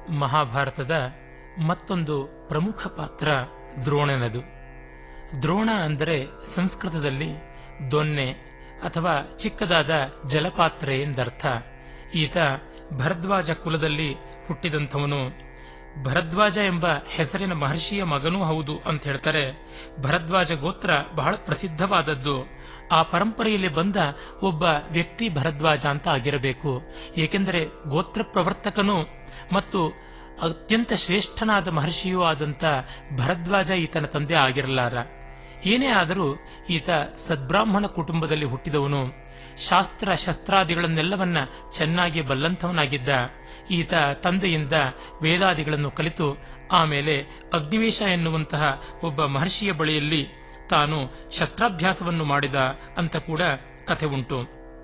ಮಹಾಭಾರತದ ಮತ್ತೊಂದು ಪ್ರಮುಖ ಪಾತ್ರ ದ್ರೋಣನದು ದ್ರೋಣ ಅಂದರೆ ಸಂಸ್ಕೃತದಲ್ಲಿ ದೊನ್ನೆ ಅಥವಾ ಚಿಕ್ಕದಾದ ಜಲಪಾತ್ರೆ ಎಂದರ್ಥ ಈತ ಭರದ್ವಾಜ ಕುಲದಲ್ಲಿ ಹುಟ್ಟಿದಂಥವನು ಭರದ್ವಾಜ ಎಂಬ ಹೆಸರಿನ ಮಹರ್ಷಿಯ ಮಗನೂ ಹೌದು ಅಂತ ಹೇಳ್ತಾರೆ ಭರದ್ವಾಜ ಗೋತ್ರ ಬಹಳ ಪ್ರಸಿದ್ಧವಾದದ್ದು ಆ ಪರಂಪರೆಯಲ್ಲಿ ಬಂದ ಒಬ್ಬ ವ್ಯಕ್ತಿ ಭರದ್ವಾಜ ಅಂತ ಆಗಿರಬೇಕು ಏಕೆಂದರೆ ಗೋತ್ರ ಪ್ರವರ್ತಕನು ಮತ್ತು ಅತ್ಯಂತ ಶ್ರೇಷ್ಠನಾದ ಮಹರ್ಷಿಯೂ ಆದಂತ ಭರದ್ವಾಜ ಈತನ ತಂದೆ ಆಗಿರಲಾರ ಏನೇ ಆದರೂ ಈತ ಸದ್ಬ್ರಾಹ್ಮಣ ಕುಟುಂಬದಲ್ಲಿ ಹುಟ್ಟಿದವನು ಶಾಸ್ತ್ರ ಶಸ್ತ್ರಾದಿಗಳನ್ನೆಲ್ಲವನ್ನ ಚೆನ್ನಾಗಿ ಬಲ್ಲಂಥವನಾಗಿದ್ದ ಈತ ತಂದೆಯಿಂದ ವೇದಾದಿಗಳನ್ನು ಕಲಿತು ಆಮೇಲೆ ಅಗ್ನಿವೇಶ ಎನ್ನುವಂತಹ ಒಬ್ಬ ಮಹರ್ಷಿಯ ಬಳಿಯಲ್ಲಿ ತಾನು ಶಸ್ತ್ರಾಭ್ಯಾಸವನ್ನು ಮಾಡಿದ ಅಂತ ಕೂಡ ಕಥೆ ಉಂಟು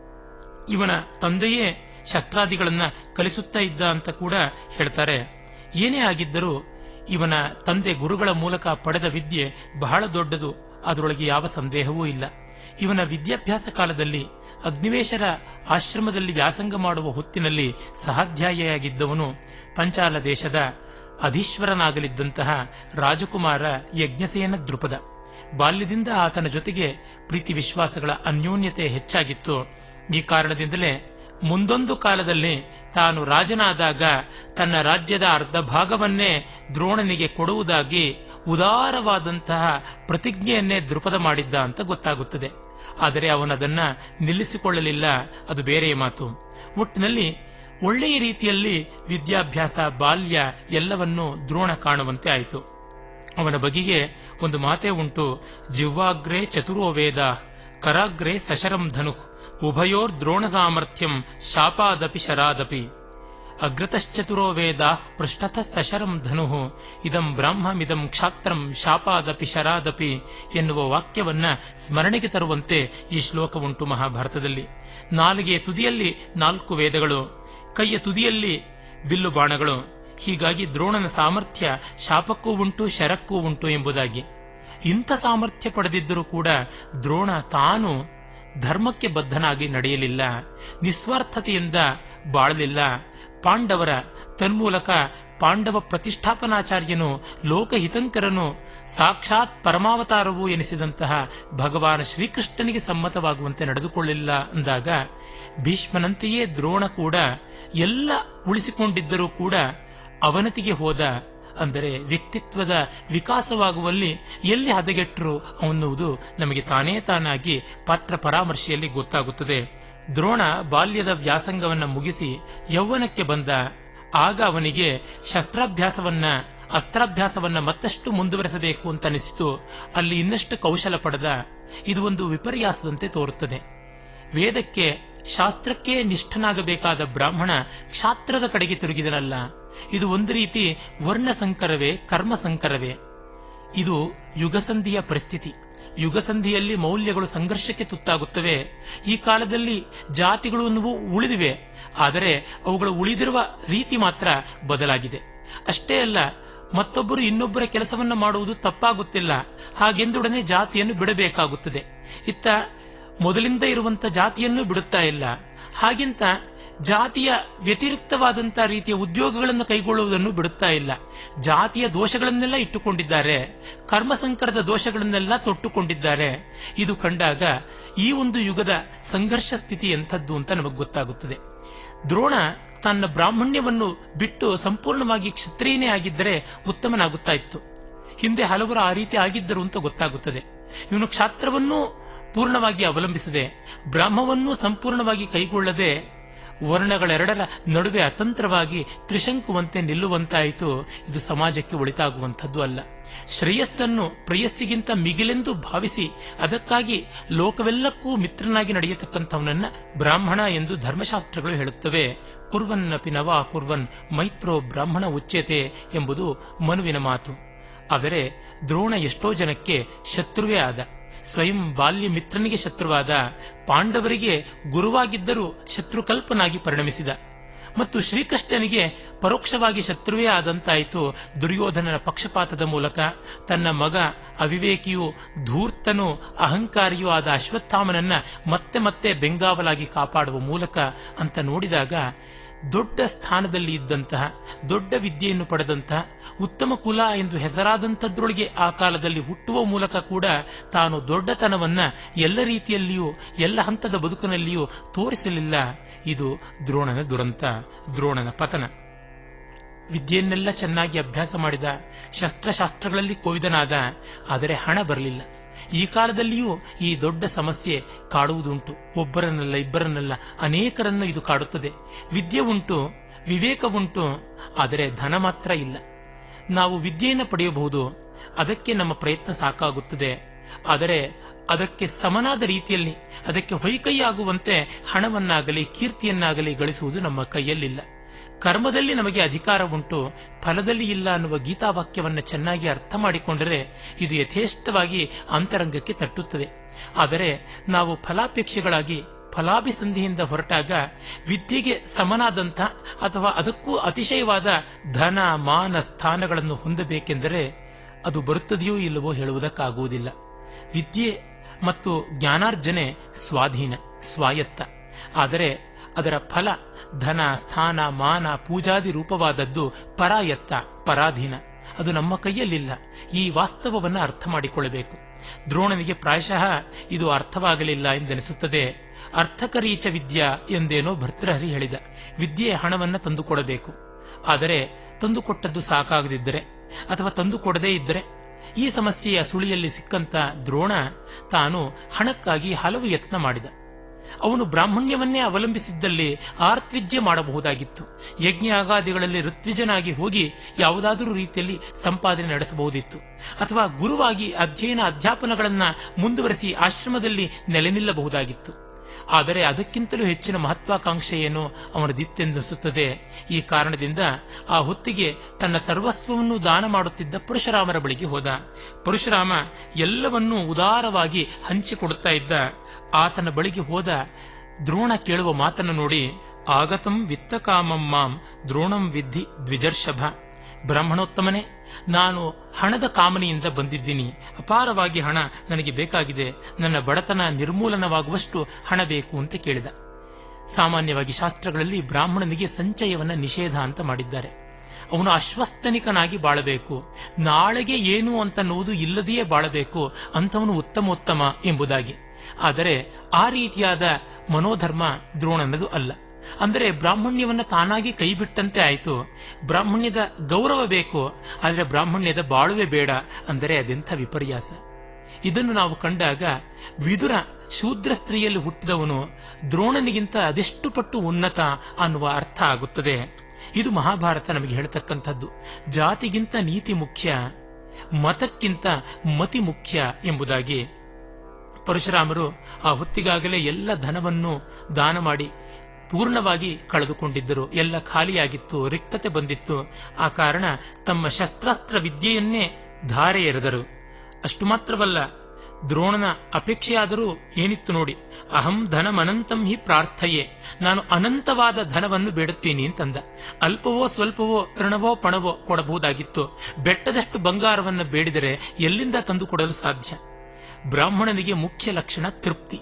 ಇವನ ತಂದೆಯೇ ಶಸ್ತ್ರಾದಿಗಳನ್ನ ಕಲಿಸುತ್ತಾ ಇದ್ದ ಅಂತ ಕೂಡ ಹೇಳ್ತಾರೆ ಏನೇ ಆಗಿದ್ದರೂ ಇವನ ತಂದೆ ಗುರುಗಳ ಮೂಲಕ ಪಡೆದ ವಿದ್ಯೆ ಬಹಳ ದೊಡ್ಡದು ಅದರೊಳಗೆ ಯಾವ ಸಂದೇಹವೂ ಇಲ್ಲ ಇವನ ವಿದ್ಯಾಭ್ಯಾಸ ಕಾಲದಲ್ಲಿ ಅಗ್ನಿವೇಶರ ಆಶ್ರಮದಲ್ಲಿ ವ್ಯಾಸಂಗ ಮಾಡುವ ಹೊತ್ತಿನಲ್ಲಿ ಸಹಾಧ್ಯಾಯಿಯಾಗಿದ್ದವನು ಪಂಚಾಲ ದೇಶದ ಅಧೀಶ್ವರನಾಗಲಿದ್ದಂತಹ ರಾಜಕುಮಾರ ಯಜ್ಞಸೇನ ದೃಪದ ಬಾಲ್ಯದಿಂದ ಆತನ ಜೊತೆಗೆ ಪ್ರೀತಿ ವಿಶ್ವಾಸಗಳ ಅನ್ಯೋನ್ಯತೆ ಹೆಚ್ಚಾಗಿತ್ತು ಈ ಕಾರಣದಿಂದಲೇ ಮುಂದೊಂದು ಕಾಲದಲ್ಲಿ ತಾನು ರಾಜನಾದಾಗ ತನ್ನ ರಾಜ್ಯದ ಅರ್ಧ ಭಾಗವನ್ನೇ ದ್ರೋಣನಿಗೆ ಕೊಡುವುದಾಗಿ ಉದಾರವಾದಂತಹ ಪ್ರತಿಜ್ಞೆಯನ್ನೇ ದೃಪದ ಮಾಡಿದ್ದ ಅಂತ ಗೊತ್ತಾಗುತ್ತದೆ ಆದರೆ ಅವನದನ್ನ ನಿಲ್ಲಿಸಿಕೊಳ್ಳಲಿಲ್ಲ ಅದು ಬೇರೆಯ ಮಾತು ಒಟ್ಟಿನಲ್ಲಿ ಒಳ್ಳೆಯ ರೀತಿಯಲ್ಲಿ ವಿದ್ಯಾಭ್ಯಾಸ ಬಾಲ್ಯ ಎಲ್ಲವನ್ನೂ ದ್ರೋಣ ಕಾಣುವಂತೆ ಆಯಿತು ಅವನ ಬಗೆಗೆ ಒಂದು ಮಾತೇ ಉಂಟು ಜಿಹ್ವಾಗ್ರೆ ಚತುರೋ ವೇದ ಕರಾಗ್ರೆ ಸಶರಂ ಧನು ಉಭಯೋರ್ ದ್ರೋಣ ಸಾಮರ್ಥ್ಯಂ ಶಾಪಾದಪಿ ಶರಾದಪಿ ಅಗ್ರತಶ್ಚತುರೋ ವೇದ ಪೃಷ್ಠತ ಸಶರಂ ಧನು ಇದಂ ಬ್ರಾಹ್ಮಮಿದಂ ಕ್ಷಾತ್ರಂ ಶಾಪಾದಪಿ ಶರಾದಪಿ ಎನ್ನುವ ವಾಕ್ಯವನ್ನ ಸ್ಮರಣೆಗೆ ತರುವಂತೆ ಈ ಶ್ಲೋಕ ಉಂಟು ಮಹಾಭಾರತದಲ್ಲಿ ನಾಲಿಗೆಯ ತುದಿಯಲ್ಲಿ ನಾಲ್ಕು ವೇದಗಳು ಕೈಯ ತುದಿಯಲ್ಲಿ ಬಿಲ್ಲು ಬಾಣಗಳು ಹೀಗಾಗಿ ದ್ರೋಣನ ಸಾಮರ್ಥ್ಯ ಶಾಪಕ್ಕೂ ಉಂಟು ಶರಕ್ಕೂ ಉಂಟು ಎಂಬುದಾಗಿ ಇಂಥ ಸಾಮರ್ಥ್ಯ ಪಡೆದಿದ್ದರೂ ಕೂಡ ದ್ರೋಣ ತಾನು ಧರ್ಮಕ್ಕೆ ಬದ್ಧನಾಗಿ ನಡೆಯಲಿಲ್ಲ ನಿಸ್ವಾರ್ಥತೆಯಿಂದ ಬಾಳಲಿಲ್ಲ ಪಾಂಡವರ ತನ್ಮೂಲಕ ಪಾಂಡವ ಪ್ರತಿಷ್ಠಾಪನಾಚಾರ್ಯನು ಲೋಕಹಿತಂಕರನು ಸಾಕ್ಷಾತ್ ಪರಮಾವತಾರವೂ ಎನಿಸಿದಂತಹ ಭಗವಾನ್ ಶ್ರೀಕೃಷ್ಣನಿಗೆ ಸಮ್ಮತವಾಗುವಂತೆ ನಡೆದುಕೊಳ್ಳಿಲ್ಲ ಅಂದಾಗ ಭೀಷ್ಮನಂತೆಯೇ ದ್ರೋಣ ಕೂಡ ಎಲ್ಲ ಉಳಿಸಿಕೊಂಡಿದ್ದರೂ ಕೂಡ ಅವನತಿಗೆ ಹೋದ ಅಂದರೆ ವ್ಯಕ್ತಿತ್ವದ ವಿಕಾಸವಾಗುವಲ್ಲಿ ಎಲ್ಲಿ ಹದಗೆಟ್ಟರು ಅನ್ನುವುದು ನಮಗೆ ತಾನೇ ತಾನಾಗಿ ಪಾತ್ರ ಪರಾಮರ್ಶೆಯಲ್ಲಿ ಗೊತ್ತಾಗುತ್ತದೆ ದ್ರೋಣ ಬಾಲ್ಯದ ವ್ಯಾಸಂಗವನ್ನ ಮುಗಿಸಿ ಯೌವನಕ್ಕೆ ಬಂದ ಆಗ ಅವನಿಗೆ ಶಸ್ತ್ರಾಭ್ಯಾಸವನ್ನ ಅಸ್ತ್ರಾಭ್ಯಾಸವನ್ನ ಮತ್ತಷ್ಟು ಮುಂದುವರೆಸಬೇಕು ಅಂತ ಅನಿಸಿತು ಅಲ್ಲಿ ಇನ್ನಷ್ಟು ಕೌಶಲ ಪಡೆದ ಇದು ಒಂದು ವಿಪರ್ಯಾಸದಂತೆ ತೋರುತ್ತದೆ ವೇದಕ್ಕೆ ಶಾಸ್ತ್ರಕ್ಕೆ ನಿಷ್ಠನಾಗಬೇಕಾದ ಬ್ರಾಹ್ಮಣ ಕ್ಷಾತ್ರದ ಕಡೆಗೆ ತಿರುಗಿದನಲ್ಲ ಇದು ಒಂದು ರೀತಿ ವರ್ಣ ಸಂಕರವೇ ಕರ್ಮ ಸಂಕರವೇ ಇದು ಯುಗಸಂಧಿಯ ಪರಿಸ್ಥಿತಿ ಯುಗಸಂಧಿಯಲ್ಲಿ ಮೌಲ್ಯಗಳು ಸಂಘರ್ಷಕ್ಕೆ ತುತ್ತಾಗುತ್ತವೆ ಈ ಕಾಲದಲ್ಲಿ ಜಾತಿಗಳು ಅನ್ನುವು ಉಳಿದಿವೆ ಆದರೆ ಅವುಗಳು ಉಳಿದಿರುವ ರೀತಿ ಮಾತ್ರ ಬದಲಾಗಿದೆ ಅಷ್ಟೇ ಅಲ್ಲ ಮತ್ತೊಬ್ಬರು ಇನ್ನೊಬ್ಬರ ಕೆಲಸವನ್ನ ಮಾಡುವುದು ತಪ್ಪಾಗುತ್ತಿಲ್ಲ ಹಾಗೆಂದೊಡನೆ ಜಾತಿಯನ್ನು ಬಿಡಬೇಕಾಗುತ್ತದೆ ಇತ್ತ ಮೊದಲಿಂದ ಇರುವಂತ ಜಾತಿಯನ್ನು ಬಿಡುತ್ತಾ ಇಲ್ಲ ಹಾಗಿಂತ ಜಾತಿಯ ವ್ಯತಿರಿಕ್ತವಾದಂತ ರೀತಿಯ ಉದ್ಯೋಗಗಳನ್ನು ಕೈಗೊಳ್ಳುವುದನ್ನು ಬಿಡುತ್ತಾ ಇಲ್ಲ ಜಾತಿಯ ದೋಷಗಳನ್ನೆಲ್ಲ ಇಟ್ಟುಕೊಂಡಿದ್ದಾರೆ ಕರ್ಮಸಂಕರದ ದೋಷಗಳನ್ನೆಲ್ಲ ತೊಟ್ಟುಕೊಂಡಿದ್ದಾರೆ ಇದು ಕಂಡಾಗ ಈ ಒಂದು ಯುಗದ ಸಂಘರ್ಷ ಸ್ಥಿತಿ ಎಂಥದ್ದು ಅಂತ ನಮಗೆ ಗೊತ್ತಾಗುತ್ತದೆ ದ್ರೋಣ ತನ್ನ ಬ್ರಾಹ್ಮಣ್ಯವನ್ನು ಬಿಟ್ಟು ಸಂಪೂರ್ಣವಾಗಿ ಕ್ಷತ್ರಿಯನೇ ಆಗಿದ್ದರೆ ಉತ್ತಮನಾಗುತ್ತಾ ಇತ್ತು ಹಿಂದೆ ಹಲವರು ಆ ರೀತಿ ಆಗಿದ್ದರು ಅಂತ ಗೊತ್ತಾಗುತ್ತದೆ ಇವನು ಕ್ಷಾತ್ರವನ್ನೂ ಪೂರ್ಣವಾಗಿ ಅವಲಂಬಿಸದೆ ಬ್ರಾಹ್ಮವನ್ನೂ ಸಂಪೂರ್ಣವಾಗಿ ಕೈಗೊಳ್ಳದೆ ವರ್ಣಗಳೆರಡರ ನಡುವೆ ಅತಂತ್ರವಾಗಿ ತ್ರಿಶಂಕುವಂತೆ ನಿಲ್ಲುವಂತಾಯಿತು ಇದು ಸಮಾಜಕ್ಕೆ ಒಳಿತಾಗುವಂಥದ್ದು ಅಲ್ಲ ಶ್ರೇಯಸ್ಸನ್ನು ಪ್ರೇಯಸ್ಸಿಗಿಂತ ಮಿಗಿಲೆಂದು ಭಾವಿಸಿ ಅದಕ್ಕಾಗಿ ಲೋಕವೆಲ್ಲಕ್ಕೂ ಮಿತ್ರನಾಗಿ ನಡೆಯತಕ್ಕಂಥವನನ್ನ ಬ್ರಾಹ್ಮಣ ಎಂದು ಧರ್ಮಶಾಸ್ತ್ರಗಳು ಹೇಳುತ್ತವೆ ಕುರ್ವನ್ನಪಿ ನವ ಕುರ್ವನ್ ಮೈತ್ರೋ ಬ್ರಾಹ್ಮಣ ಉಚ್ಯತೆ ಎಂಬುದು ಮನುವಿನ ಮಾತು ಆದರೆ ದ್ರೋಣ ಎಷ್ಟೋ ಜನಕ್ಕೆ ಶತ್ರುವೇ ಆದ ಸ್ವಯಂ ಬಾಲ್ಯ ಮಿತ್ರನಿಗೆ ಶತ್ರುವಾದ ಪಾಂಡವರಿಗೆ ಗುರುವಾಗಿದ್ದರೂ ಶತ್ರುಕಲ್ಪನಾಗಿ ಪರಿಣಮಿಸಿದ ಮತ್ತು ಶ್ರೀಕೃಷ್ಣನಿಗೆ ಪರೋಕ್ಷವಾಗಿ ಶತ್ರುವೇ ಆದಂತಾಯಿತು ದುರ್ಯೋಧನನ ಪಕ್ಷಪಾತದ ಮೂಲಕ ತನ್ನ ಮಗ ಅವಿವೇಕಿಯೂ ಧೂರ್ತನೂ ಅಹಂಕಾರಿಯೂ ಆದ ಅಶ್ವತ್ಥಾಮನನ್ನ ಮತ್ತೆ ಮತ್ತೆ ಬೆಂಗಾವಲಾಗಿ ಕಾಪಾಡುವ ಮೂಲಕ ಅಂತ ನೋಡಿದಾಗ ದೊಡ್ಡ ಸ್ಥಾನದಲ್ಲಿ ಇದ್ದಂತಹ ದೊಡ್ಡ ವಿದ್ಯೆಯನ್ನು ಪಡೆದಂತಹ ಉತ್ತಮ ಕುಲ ಎಂದು ಹೆಸರಾದಂಥದ್ರೊಳಗೆ ಆ ಕಾಲದಲ್ಲಿ ಹುಟ್ಟುವ ಮೂಲಕ ಕೂಡ ತಾನು ದೊಡ್ಡತನವನ್ನ ಎಲ್ಲ ರೀತಿಯಲ್ಲಿಯೂ ಎಲ್ಲ ಹಂತದ ಬದುಕಿನಲ್ಲಿಯೂ ತೋರಿಸಲಿಲ್ಲ ಇದು ದ್ರೋಣನ ದುರಂತ ದ್ರೋಣನ ಪತನ ವಿದ್ಯೆಯನ್ನೆಲ್ಲ ಚೆನ್ನಾಗಿ ಅಭ್ಯಾಸ ಮಾಡಿದ ಶಸ್ತ್ರಶಾಸ್ತ್ರಗಳಲ್ಲಿ ಕೋವಿದನಾದ ಆದರೆ ಹಣ ಬರಲಿಲ್ಲ ಈ ಕಾಲದಲ್ಲಿಯೂ ಈ ದೊಡ್ಡ ಸಮಸ್ಯೆ ಕಾಡುವುದುಂಟು ಒಬ್ಬರನ್ನಲ್ಲ ಇಬ್ಬರನ್ನಲ್ಲ ಅನೇಕರನ್ನು ಇದು ಕಾಡುತ್ತದೆ ವಿದ್ಯೆ ಉಂಟು ವಿವೇಕವುಂಟು ಆದರೆ ಧನ ಮಾತ್ರ ಇಲ್ಲ ನಾವು ವಿದ್ಯೆಯನ್ನು ಪಡೆಯಬಹುದು ಅದಕ್ಕೆ ನಮ್ಮ ಪ್ರಯತ್ನ ಸಾಕಾಗುತ್ತದೆ ಆದರೆ ಅದಕ್ಕೆ ಸಮನಾದ ರೀತಿಯಲ್ಲಿ ಅದಕ್ಕೆ ಹೊಯ್ಕೈಯಾಗುವಂತೆ ಹಣವನ್ನಾಗಲಿ ಕೀರ್ತಿಯನ್ನಾಗಲಿ ಗಳಿಸುವುದು ನಮ್ಮ ಕೈಯಲ್ಲಿಲ್ಲ ಕರ್ಮದಲ್ಲಿ ನಮಗೆ ಅಧಿಕಾರ ಉಂಟು ಫಲದಲ್ಲಿ ಇಲ್ಲ ಅನ್ನುವ ಗೀತಾವಾಕ್ಯವನ್ನು ಚೆನ್ನಾಗಿ ಅರ್ಥ ಮಾಡಿಕೊಂಡರೆ ಇದು ಯಥೇಷ್ಟವಾಗಿ ಅಂತರಂಗಕ್ಕೆ ತಟ್ಟುತ್ತದೆ ಆದರೆ ನಾವು ಫಲಾಪೇಕ್ಷೆಗಳಾಗಿ ಫಲಾಭಿಸಂಧಿಯಿಂದ ಹೊರಟಾಗ ವಿದ್ಯೆಗೆ ಸಮನಾದಂಥ ಅಥವಾ ಅದಕ್ಕೂ ಅತಿಶಯವಾದ ಧನ ಮಾನ ಸ್ಥಾನಗಳನ್ನು ಹೊಂದಬೇಕೆಂದರೆ ಅದು ಬರುತ್ತದೆಯೋ ಇಲ್ಲವೋ ಹೇಳುವುದಕ್ಕಾಗುವುದಿಲ್ಲ ವಿದ್ಯೆ ಮತ್ತು ಜ್ಞಾನಾರ್ಜನೆ ಸ್ವಾಧೀನ ಸ್ವಾಯತ್ತ ಆದರೆ ಅದರ ಫಲ ಧನ ಸ್ಥಾನ ಮಾನ ಪೂಜಾದಿ ರೂಪವಾದದ್ದು ಪರಾಯತ್ತ ಪರಾಧೀನ ಅದು ನಮ್ಮ ಕೈಯಲ್ಲಿಲ್ಲ ಈ ವಾಸ್ತವವನ್ನು ಅರ್ಥ ಮಾಡಿಕೊಳ್ಳಬೇಕು ದ್ರೋಣನಿಗೆ ಪ್ರಾಯಶಃ ಇದು ಅರ್ಥವಾಗಲಿಲ್ಲ ಎಂದೆನಿಸುತ್ತದೆ ಅರ್ಥಕರೀಚ ವಿದ್ಯಾ ಎಂದೇನೋ ಭರ್ತೃಹರಿ ಹೇಳಿದ ವಿದ್ಯೆಯ ಹಣವನ್ನ ತಂದುಕೊಡಬೇಕು ಆದರೆ ತಂದುಕೊಟ್ಟದ್ದು ಸಾಕಾಗದಿದ್ದರೆ ಅಥವಾ ತಂದುಕೊಡದೇ ಇದ್ದರೆ ಈ ಸಮಸ್ಯೆಯ ಸುಳಿಯಲ್ಲಿ ಸಿಕ್ಕಂತ ದ್ರೋಣ ತಾನು ಹಣಕ್ಕಾಗಿ ಹಲವು ಯತ್ನ ಮಾಡಿದ ಅವನು ಬ್ರಾಹ್ಮಣ್ಯವನ್ನೇ ಅವಲಂಬಿಸಿದ್ದಲ್ಲಿ ಆರ್ತ್ವಿಜ್ಯ ಮಾಡಬಹುದಾಗಿತ್ತು ಯಜ್ಞಯಾಗಾದಿಗಳಲ್ಲಿ ಋತ್ವಿಜನಾಗಿ ಹೋಗಿ ಯಾವುದಾದರೂ ರೀತಿಯಲ್ಲಿ ಸಂಪಾದನೆ ನಡೆಸಬಹುದಿತ್ತು ಅಥವಾ ಗುರುವಾಗಿ ಅಧ್ಯಯನ ಅಧ್ಯಾಪನಗಳನ್ನ ಮುಂದುವರೆಸಿ ಆಶ್ರಮದಲ್ಲಿ ನೆಲೆ ನಿಲ್ಲಬಹುದಾಗಿತ್ತು ಆದರೆ ಅದಕ್ಕಿಂತಲೂ ಹೆಚ್ಚಿನ ಮಹತ್ವಾಕಾಂಕ್ಷೆಯನ್ನು ಅವನದಿತ್ತೆಂದಿಸುತ್ತದೆ ಈ ಕಾರಣದಿಂದ ಆ ಹೊತ್ತಿಗೆ ತನ್ನ ಸರ್ವಸ್ವವನ್ನು ದಾನ ಮಾಡುತ್ತಿದ್ದ ಪರಶುರಾಮರ ಬಳಿಗೆ ಹೋದ ಪರಶುರಾಮ ಎಲ್ಲವನ್ನೂ ಉದಾರವಾಗಿ ಹಂಚಿಕೊಡುತ್ತಾ ಇದ್ದ ಆತನ ಬಳಿಗೆ ಹೋದ ದ್ರೋಣ ಕೇಳುವ ಮಾತನ್ನು ನೋಡಿ ಆಗತಂ ವಿತ್ತಕಾಮಂ ಮಾಂ ದ್ರೋಣಂ ವಿದ್ಧಿ ದ್ವಿಜರ್ಷಭ ಬ್ರಾಹ್ಮಣೋತ್ತಮನೇ ನಾನು ಹಣದ ಕಾಮನೆಯಿಂದ ಬಂದಿದ್ದೀನಿ ಅಪಾರವಾಗಿ ಹಣ ನನಗೆ ಬೇಕಾಗಿದೆ ನನ್ನ ಬಡತನ ನಿರ್ಮೂಲನವಾಗುವಷ್ಟು ಹಣ ಬೇಕು ಅಂತ ಕೇಳಿದ ಸಾಮಾನ್ಯವಾಗಿ ಶಾಸ್ತ್ರಗಳಲ್ಲಿ ಬ್ರಾಹ್ಮಣನಿಗೆ ಸಂಚಯವನ್ನ ನಿಷೇಧ ಅಂತ ಮಾಡಿದ್ದಾರೆ ಅವನು ಅಶ್ವಸ್ತನಿಕನಾಗಿ ಬಾಳಬೇಕು ನಾಳೆಗೆ ಏನು ಅಂತನ್ನುವುದು ಇಲ್ಲದೆಯೇ ಬಾಳಬೇಕು ಅಂಥವನು ಉತ್ತಮೋತ್ತಮ ಎಂಬುದಾಗಿ ಆದರೆ ಆ ರೀತಿಯಾದ ಮನೋಧರ್ಮ ದ್ರೋಣನದು ಅಲ್ಲ ಅಂದರೆ ಬ್ರಾಹ್ಮಣ್ಯವನ್ನ ತಾನಾಗಿ ಕೈಬಿಟ್ಟಂತೆ ಆಯಿತು ಬ್ರಾಹ್ಮಣ್ಯದ ಗೌರವ ಬೇಕು ಆದರೆ ಬ್ರಾಹ್ಮಣ್ಯದ ಬಾಳುವೆ ಬೇಡ ಅಂದರೆ ಅದೆಂಥ ವಿಪರ್ಯಾಸ ಇದನ್ನು ನಾವು ಕಂಡಾಗ ವಿದುರ ಶೂದ್ರ ಸ್ತ್ರೀಯಲ್ಲಿ ಹುಟ್ಟಿದವನು ದ್ರೋಣನಿಗಿಂತ ಅದೆಷ್ಟು ಪಟ್ಟು ಉನ್ನತ ಅನ್ನುವ ಅರ್ಥ ಆಗುತ್ತದೆ ಇದು ಮಹಾಭಾರತ ನಮಗೆ ಹೇಳ್ತಕ್ಕಂಥದ್ದು ಜಾತಿಗಿಂತ ನೀತಿ ಮುಖ್ಯ ಮತಕ್ಕಿಂತ ಮತಿ ಮುಖ್ಯ ಎಂಬುದಾಗಿ ಪರಶುರಾಮರು ಆ ಹೊತ್ತಿಗಾಗಲೇ ಎಲ್ಲ ಧನವನ್ನು ದಾನ ಮಾಡಿ ಪೂರ್ಣವಾಗಿ ಕಳೆದುಕೊಂಡಿದ್ದರು ಎಲ್ಲ ಖಾಲಿಯಾಗಿತ್ತು ರಿಕ್ತತೆ ಬಂದಿತ್ತು ಆ ಕಾರಣ ತಮ್ಮ ಶಸ್ತ್ರಾಸ್ತ್ರ ವಿದ್ಯೆಯನ್ನೇ ಧಾರೆ ಎರೆದರು ಅಷ್ಟು ಮಾತ್ರವಲ್ಲ ದ್ರೋಣನ ಅಪೇಕ್ಷೆಯಾದರೂ ಏನಿತ್ತು ನೋಡಿ ಅಹಂ ಧನಮನಂತಂ ಹಿ ಪ್ರಾರ್ಥಯೆ ನಾನು ಅನಂತವಾದ ಧನವನ್ನು ಬೇಡುತ್ತೀನಿ ಅಂತಂದ ಅಲ್ಪವೋ ಸ್ವಲ್ಪವೋ ತೃಣವೋ ಪಣವೋ ಕೊಡಬಹುದಾಗಿತ್ತು ಬೆಟ್ಟದಷ್ಟು ಬಂಗಾರವನ್ನು ಬೇಡಿದರೆ ಎಲ್ಲಿಂದ ತಂದುಕೊಡಲು ಸಾಧ್ಯ ಬ್ರಾಹ್ಮಣನಿಗೆ ಮುಖ್ಯ ಲಕ್ಷಣ ತೃಪ್ತಿ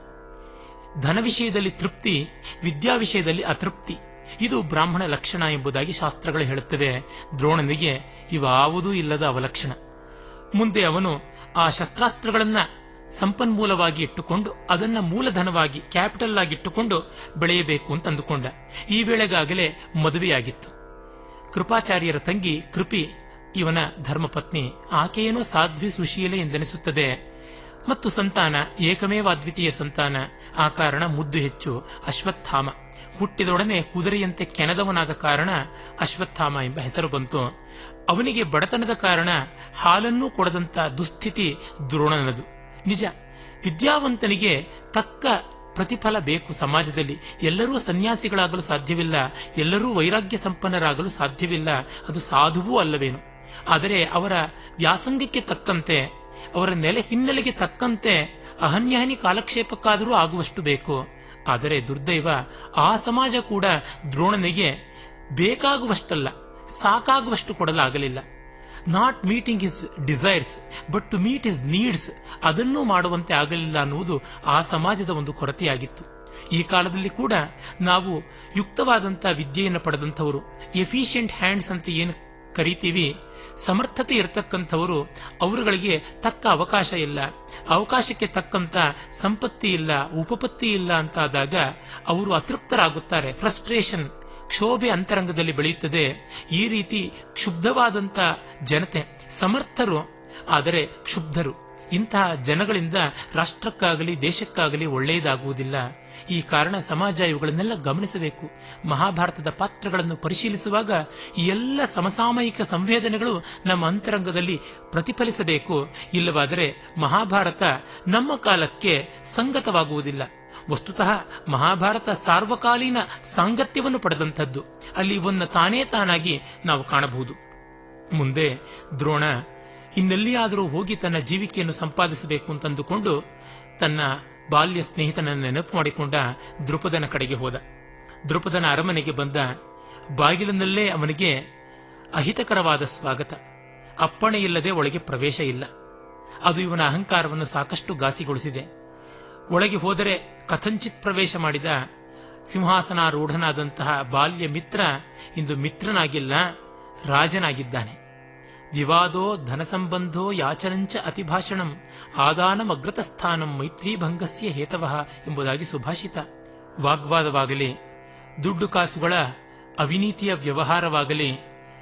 ಧನ ವಿಷಯದಲ್ಲಿ ತೃಪ್ತಿ ವಿದ್ಯಾ ವಿಷಯದಲ್ಲಿ ಅತೃಪ್ತಿ ಇದು ಬ್ರಾಹ್ಮಣ ಲಕ್ಷಣ ಎಂಬುದಾಗಿ ಶಾಸ್ತ್ರಗಳು ಹೇಳುತ್ತವೆ ದ್ರೋಣನಿಗೆ ಇವಾವುದೂ ಇಲ್ಲದ ಅವಲಕ್ಷಣ ಮುಂದೆ ಅವನು ಆ ಶಸ್ತ್ರಾಸ್ತ್ರಗಳನ್ನ ಸಂಪನ್ಮೂಲವಾಗಿ ಇಟ್ಟುಕೊಂಡು ಅದನ್ನ ಮೂಲಧನವಾಗಿ ಕ್ಯಾಪಿಟಲ್ ಆಗಿ ಇಟ್ಟುಕೊಂಡು ಬೆಳೆಯಬೇಕು ಅಂತ ಅಂದುಕೊಂಡ ಈ ವೇಳೆಗಾಗಲೇ ಮದುವೆಯಾಗಿತ್ತು ಕೃಪಾಚಾರ್ಯರ ತಂಗಿ ಕೃಪಿ ಇವನ ಧರ್ಮಪತ್ನಿ ಆಕೆಯೇನೋ ಸಾಧ್ವಿ ಸುಶೀಲೆ ಎಂದೆನಿಸುತ್ತದೆ ಮತ್ತು ಸಂತಾನ ಏಕಮೇವ ಅದ್ವಿತೀಯ ಸಂತಾನ ಆ ಕಾರಣ ಮುದ್ದು ಹೆಚ್ಚು ಅಶ್ವತ್ಥಾಮ ಹುಟ್ಟಿದೊಡನೆ ಕುದುರೆಯಂತೆ ಕೆನದವನಾದ ಕಾರಣ ಅಶ್ವತ್ಥಾಮ ಎಂಬ ಹೆಸರು ಬಂತು ಅವನಿಗೆ ಬಡತನದ ಕಾರಣ ಹಾಲನ್ನೂ ಕೊಡದಂತ ದುಸ್ಥಿತಿ ದ್ರೋಣನದು ನಿಜ ವಿದ್ಯಾವಂತನಿಗೆ ತಕ್ಕ ಪ್ರತಿಫಲ ಬೇಕು ಸಮಾಜದಲ್ಲಿ ಎಲ್ಲರೂ ಸನ್ಯಾಸಿಗಳಾಗಲು ಸಾಧ್ಯವಿಲ್ಲ ಎಲ್ಲರೂ ವೈರಾಗ್ಯ ಸಂಪನ್ನರಾಗಲು ಸಾಧ್ಯವಿಲ್ಲ ಅದು ಸಾಧುವೂ ಅಲ್ಲವೇನು ಆದರೆ ಅವರ ವ್ಯಾಸಂಗಕ್ಕೆ ತಕ್ಕಂತೆ ಅವರ ನೆಲೆ ಹಿನ್ನೆಲೆಗೆ ತಕ್ಕಂತೆ ಅಹನ್ಯಹನಿ ಕಾಲಕ್ಷೇಪಕ್ಕಾದರೂ ಆಗುವಷ್ಟು ಬೇಕು ಆದರೆ ದುರ್ದೈವ ಆ ಸಮಾಜ ಕೂಡ ದ್ರೋಣನಿಗೆ ಬೇಕಾಗುವಷ್ಟಲ್ಲ ಸಾಕಾಗುವಷ್ಟು ಕೊಡಲಾಗಲಿಲ್ಲ not meeting his desires but to meet his needs ಅದನ್ನೂ ಮಾಡುವಂತೆ ಆಗಲಿಲ್ಲ ಅನ್ನುವುದು ಆ ಸಮಾಜದ ಒಂದು ಕೊರತೆಯಾಗಿತ್ತು ಈ ಕಾಲದಲ್ಲಿ ಕೂಡ ನಾವು ಯುಕ್ತವಾದಂಥ ವಿದ್ಯೆಯನ್ನು ಪಡೆದಂಥವರು ಎಫಿಷಿಯಂಟ್ ಹ್ಯಾಂಡ್ಸ್ ಅಂತ ಏನು ಕರಿತೀವಿ ಸಮರ್ಥತೆ ಇರತಕ್ಕಂಥವರು ಅವರುಗಳಿಗೆ ತಕ್ಕ ಅವಕಾಶ ಇಲ್ಲ ಅವಕಾಶಕ್ಕೆ ತಕ್ಕಂತ ಸಂಪತ್ತಿ ಇಲ್ಲ ಉಪಪತ್ತಿ ಇಲ್ಲ ಅಂತ ಆದಾಗ ಅವರು ಅತೃಪ್ತರಾಗುತ್ತಾರೆ ಫ್ರಸ್ಟ್ರೇಷನ್ ಕ್ಷೋಭೆ ಅಂತರಂಗದಲ್ಲಿ ಬೆಳೆಯುತ್ತದೆ ಈ ರೀತಿ ಕ್ಷುಬ್ಧವಾದಂತ ಜನತೆ ಸಮರ್ಥರು ಆದರೆ ಕ್ಷುಬ್ಧರು ಇಂತಹ ಜನಗಳಿಂದ ರಾಷ್ಟ್ರಕ್ಕಾಗಲಿ ದೇಶಕ್ಕಾಗಲಿ ಒಳ್ಳೆಯದಾಗುವುದಿಲ್ಲ ಈ ಕಾರಣ ಸಮಾಜ ಇವುಗಳನ್ನೆಲ್ಲ ಗಮನಿಸಬೇಕು ಮಹಾಭಾರತದ ಪಾತ್ರಗಳನ್ನು ಪರಿಶೀಲಿಸುವಾಗ ಈ ಎಲ್ಲ ಸಮಸಾಮಯಿಕ ಸಂವೇದನೆಗಳು ನಮ್ಮ ಅಂತರಂಗದಲ್ಲಿ ಪ್ರತಿಫಲಿಸಬೇಕು ಇಲ್ಲವಾದರೆ ಮಹಾಭಾರತ ನಮ್ಮ ಕಾಲಕ್ಕೆ ಸಂಗತವಾಗುವುದಿಲ್ಲ ವಸ್ತುತಃ ಮಹಾಭಾರತ ಸಾರ್ವಕಾಲೀನ ಸಾಂಗತ್ಯವನ್ನು ಪಡೆದಂಥದ್ದು ಅಲ್ಲಿ ಇವನ್ನ ತಾನೇ ತಾನಾಗಿ ನಾವು ಕಾಣಬಹುದು ಮುಂದೆ ದ್ರೋಣ ಇನ್ನೆಲ್ಲಿಯಾದರೂ ಹೋಗಿ ತನ್ನ ಜೀವಿಕೆಯನ್ನು ಸಂಪಾದಿಸಬೇಕು ಅಂತಂದುಕೊಂಡು ತನ್ನ ಬಾಲ್ಯ ಸ್ನೇಹಿತನನ್ನು ನೆನಪು ಮಾಡಿಕೊಂಡ ದೃಪದನ ಕಡೆಗೆ ಹೋದ ದೃಪದನ ಅರಮನೆಗೆ ಬಂದ ಬಾಗಿಲಿನಲ್ಲೇ ಅವನಿಗೆ ಅಹಿತಕರವಾದ ಸ್ವಾಗತ ಅಪ್ಪಣೆ ಇಲ್ಲದೆ ಒಳಗೆ ಪ್ರವೇಶ ಇಲ್ಲ ಅದು ಇವನ ಅಹಂಕಾರವನ್ನು ಸಾಕಷ್ಟು ಘಾಸಿಗೊಳಿಸಿದೆ ಒಳಗೆ ಹೋದರೆ ಕಥಂಚಿತ್ ಪ್ರವೇಶ ಮಾಡಿದ ಸಿಂಹಾಸನಾರೂಢನಾದಂತಹ ಬಾಲ್ಯ ಮಿತ್ರ ಇಂದು ಮಿತ್ರನಾಗಿಲ್ಲ ರಾಜನಾಗಿದ್ದಾನೆ ವಿವಾದೋ ಧನಸಂಬಂಧೋ ಯಾಚನಂಚ ಅತಿಭಾಷಣಂ ಆದಾನಮಗ್ರತಸ್ಥಾನಂ ಮೈತ್ರೀಭಂಗಸ್ಯ ಹೇತವಃ ಎಂಬುದಾಗಿ ಸುಭಾಷಿತ ವಾಗ್ವಾದವಾಗಲಿ ದುಡ್ಡು ಕಾಸುಗಳ ಅವಿನೀತಿಯ ವ್ಯವಹಾರವಾಗಲಿ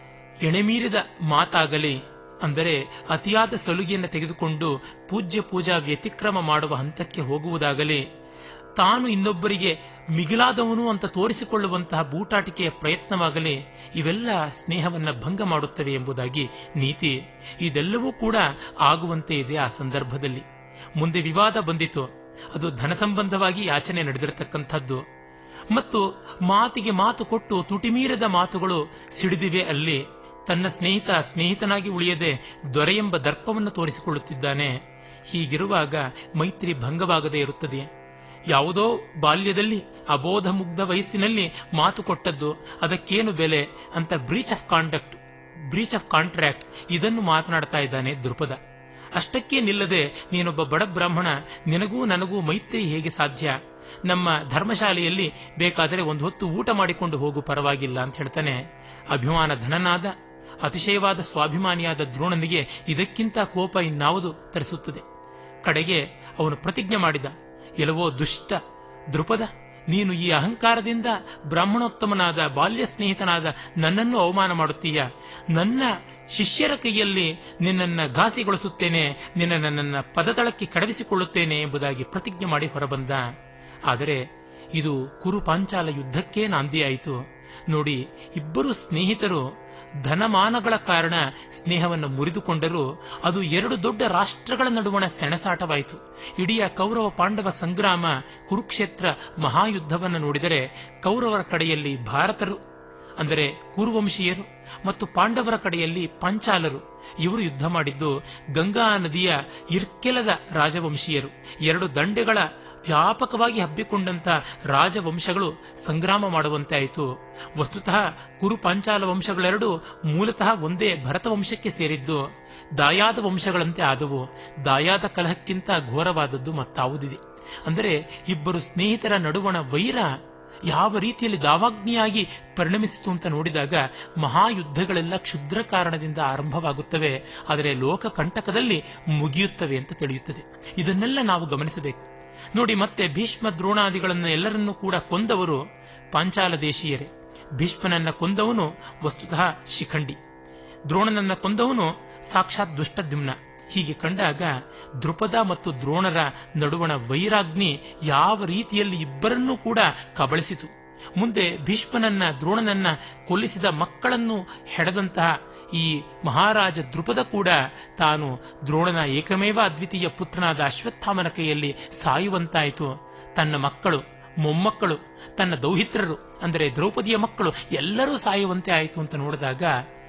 ಎಣೆಮೀರಿದ ಮಾತಾಗಲಿ ಅಂದರೆ ಅತಿಯಾದ ಸಲುಗೆಯನ್ನು ತೆಗೆದುಕೊಂಡು ಪೂಜ್ಯ ಪೂಜಾ ವ್ಯತಿಕ್ರಮ ಮಾಡುವ ಹಂತಕ್ಕೆ ಹೋಗುವುದಾಗಲಿ ತಾನು ಇನ್ನೊಬ್ಬರಿಗೆ ಮಿಗಿಲಾದವನು ಅಂತ ತೋರಿಸಿಕೊಳ್ಳುವಂತಹ ಬೂಟಾಟಿಕೆಯ ಪ್ರಯತ್ನವಾಗಲಿ ಇವೆಲ್ಲ ಸ್ನೇಹವನ್ನ ಭಂಗ ಮಾಡುತ್ತವೆ ಎಂಬುದಾಗಿ ನೀತಿ ಇದೆಲ್ಲವೂ ಕೂಡ ಆಗುವಂತೆ ಇದೆ ಆ ಸಂದರ್ಭದಲ್ಲಿ ಮುಂದೆ ವಿವಾದ ಬಂದಿತು ಅದು ಧನ ಸಂಬಂಧವಾಗಿ ಯಾಚನೆ ನಡೆದಿರತಕ್ಕಂಥದ್ದು ಮತ್ತು ಮಾತಿಗೆ ಮಾತು ಕೊಟ್ಟು ತುಟಿಮೀರದ ಮಾತುಗಳು ಸಿಡಿದಿವೆ ಅಲ್ಲಿ ತನ್ನ ಸ್ನೇಹಿತ ಸ್ನೇಹಿತನಾಗಿ ಉಳಿಯದೆ ದೊರೆಯೆಂಬ ದರ್ಪವನ್ನು ತೋರಿಸಿಕೊಳ್ಳುತ್ತಿದ್ದಾನೆ ಹೀಗಿರುವಾಗ ಮೈತ್ರಿ ಭಂಗವಾಗದೇ ಇರುತ್ತದೆ ಯಾವುದೋ ಬಾಲ್ಯದಲ್ಲಿ ಅಬೋಧ ಮುಗ್ಧ ವಯಸ್ಸಿನಲ್ಲಿ ಮಾತು ಕೊಟ್ಟದ್ದು ಅದಕ್ಕೇನು ಬೆಲೆ ಅಂತ breach of conduct breach of contract ಇದನ್ನು ಮಾತನಾಡ್ತಾ ಇದ್ದಾನೆ ದೃಪದ ಅಷ್ಟಕ್ಕೆ ನಿಲ್ಲದೆ ನೀನೊಬ್ಬ ಬಡ ಬ್ರಾಹ್ಮಣ ನಿನಗೂ ನನಗೂ ಮೈತ್ರಿ ಹೇಗೆ ಸಾಧ್ಯ ನಮ್ಮ ಧರ್ಮಶಾಲೆಯಲ್ಲಿ ಬೇಕಾದರೆ ಒಂದು ಹೊತ್ತು ಊಟ ಮಾಡಿಕೊಂಡು ಹೋಗು ಪರವಾಗಿಲ್ಲ ಅಂತ ಹೇಳ್ತಾನೆ ಅಭಿಮಾನ ಧನನಾದ ಅತಿಶಯವಾದ ಸ್ವಾಭಿಮಾನಿಯಾದ ದ್ರೋಣನಿಗೆ ಇದಕ್ಕಿಂತ ಕೋಪ ಇನ್ನಾವುದು ತರಿಸುತ್ತದೆ ಕಡೆಗೆ ಅವನು ಪ್ರತಿಜ್ಞೆ ಮಾಡಿದ ಎಲ್ಲವೋ ದುಷ್ಟ ದೃಪದ ನೀನು ಈ ಅಹಂಕಾರದಿಂದ ಬ್ರಾಹ್ಮಣೋತ್ತಮನಾದ ಬಾಲ್ಯ ಸ್ನೇಹಿತನಾದ ನನ್ನನ್ನು ಅವಮಾನ ಮಾಡುತ್ತೀಯ ನನ್ನ ಶಿಷ್ಯರ ಕೈಯಲ್ಲಿ ನಿನ್ನನ್ನ ಘಾಸಿಗೊಳಿಸುತ್ತೇನೆ ನಿನ್ನ ನನ್ನನ್ನ ಪದತಳಕ್ಕೆ ಕಡವಿಸಿಕೊಳ್ಳುತ್ತೇನೆ ಎಂಬುದಾಗಿ ಪ್ರತಿಜ್ಞೆ ಮಾಡಿ ಹೊರಬಂದ ಆದರೆ ಇದು ಕುರು ಪಾಂಚಾಲ ಯುದ್ಧಕ್ಕೆ ನಾಂದಿಯಾಯಿತು ನೋಡಿ ಇಬ್ಬರು ಸ್ನೇಹಿತರು ಧನಮಾನಗಳ ಕಾರಣ ಸ್ನೇಹವನ್ನು ಮುರಿದುಕೊಂಡರೂ ಅದು ಎರಡು ದೊಡ್ಡ ರಾಷ್ಟ್ರಗಳ ನಡುವಣ ಸೆಣಸಾಟವಾಯಿತು ಇಡೀ ಕೌರವ ಪಾಂಡವ ಸಂಗ್ರಾಮ ಕುರುಕ್ಷೇತ್ರ ಮಹಾಯುದ್ಧವನ್ನು ನೋಡಿದರೆ ಕೌರವರ ಕಡೆಯಲ್ಲಿ ಭಾರತರು ಅಂದರೆ ಕುರುವಂಶೀಯರು ಮತ್ತು ಪಾಂಡವರ ಕಡೆಯಲ್ಲಿ ಪಾಂಚಾಲರು ಇವರು ಯುದ್ಧ ಮಾಡಿದ್ದು ಗಂಗಾ ನದಿಯ ಇರ್ಕೆಲದ ರಾಜವಂಶೀಯರು ಎರಡು ದಂಡೆಗಳ ವ್ಯಾಪಕವಾಗಿ ಹಬ್ಬಿಕೊಂಡಂತ ರಾಜವಂಶಗಳು ಸಂಗ್ರಾಮ ಮಾಡುವಂತೆ ಆಯಿತು ವಸ್ತುತಃ ಕುರು ಪಾಂಚಾಲ ವಂಶಗಳೆರಡು ಮೂಲತಃ ಒಂದೇ ಭರತ ವಂಶಕ್ಕೆ ಸೇರಿದ್ದು ದಾಯಾದ ವಂಶಗಳಂತೆ ಆದವು ದಾಯಾದ ಕಲಹಕ್ಕಿಂತ ಘೋರವಾದದ್ದು ಮತ್ತಾವುದಿದೆ ಅಂದರೆ ಇಬ್ಬರು ಸ್ನೇಹಿತರ ನಡುವಣ ವೈರ ಯಾವ ರೀತಿಯಲ್ಲಿ ದಾವಾಗ್ನಿಯಾಗಿ ಪರಿಣಮಿಸಿತು ಅಂತ ನೋಡಿದಾಗ ಮಹಾಯುದ್ಧಗಳೆಲ್ಲ ಕ್ಷುದ್ರ ಕಾರಣದಿಂದ ಆರಂಭವಾಗುತ್ತವೆ ಆದರೆ ಲೋಕ ಕಂಟಕದಲ್ಲಿ ಮುಗಿಯುತ್ತವೆ ಅಂತ ತಿಳಿಯುತ್ತದೆ ಇದನ್ನೆಲ್ಲ ನಾವು ಗಮನಿಸಬೇಕು ನೋಡಿ ಮತ್ತೆ ಭೀಷ್ಮ ದ್ರೋಣಾದಿಗಳನ್ನು ಎಲ್ಲರನ್ನೂ ಕೂಡ ಕೊಂದವರು ಪಾಂಚಾಲ ದೇಶೀಯರೇ ಭೀಷ್ಮನನ್ನ ಕೊಂದವನು ವಸ್ತುತಃ ಶಿಖಂಡಿ ದ್ರೋಣನನ್ನ ಕೊಂದವನು ಸಾಕ್ಷಾತ್ ದುಷ್ಟದ್ಯುಮ್ನ ಹೀಗೆ ಕಂಡಾಗ ದೃಪದ ಮತ್ತು ದ್ರೋಣರ ನಡುವಣ ವೈರಾಗ್ನಿ ಯಾವ ರೀತಿಯಲ್ಲಿ ಇಬ್ಬರನ್ನೂ ಕೂಡ ಕಬಳಿಸಿತು ಮುಂದೆ ಭೀಷ್ಮನನ್ನ ದ್ರೋಣನನ್ನ ಕೊಲ್ಲಿಸಿದ ಮಕ್ಕಳನ್ನು ಹೆಡೆದಂತಹ ಈ ಮಹಾರಾಜ ದೃಪದ ಕೂಡ ತಾನು ದ್ರೋಣನ ಏಕಮೇವ ಅದ್ವಿತೀಯ ಪುತ್ರನಾದ ಅಶ್ವತ್ಥಾಮನ ಕೈಯಲ್ಲಿ ಸಾಯುವಂತಾಯಿತು ತನ್ನ ಮಕ್ಕಳು ಮೊಮ್ಮಕ್ಕಳು ತನ್ನ ದೌಹಿತ್ರರು ಅಂದರೆ ದ್ರೌಪದಿಯ ಮಕ್ಕಳು ಎಲ್ಲರೂ ಸಾಯುವಂತೆ ಆಯಿತು ಅಂತ ನೋಡಿದಾಗ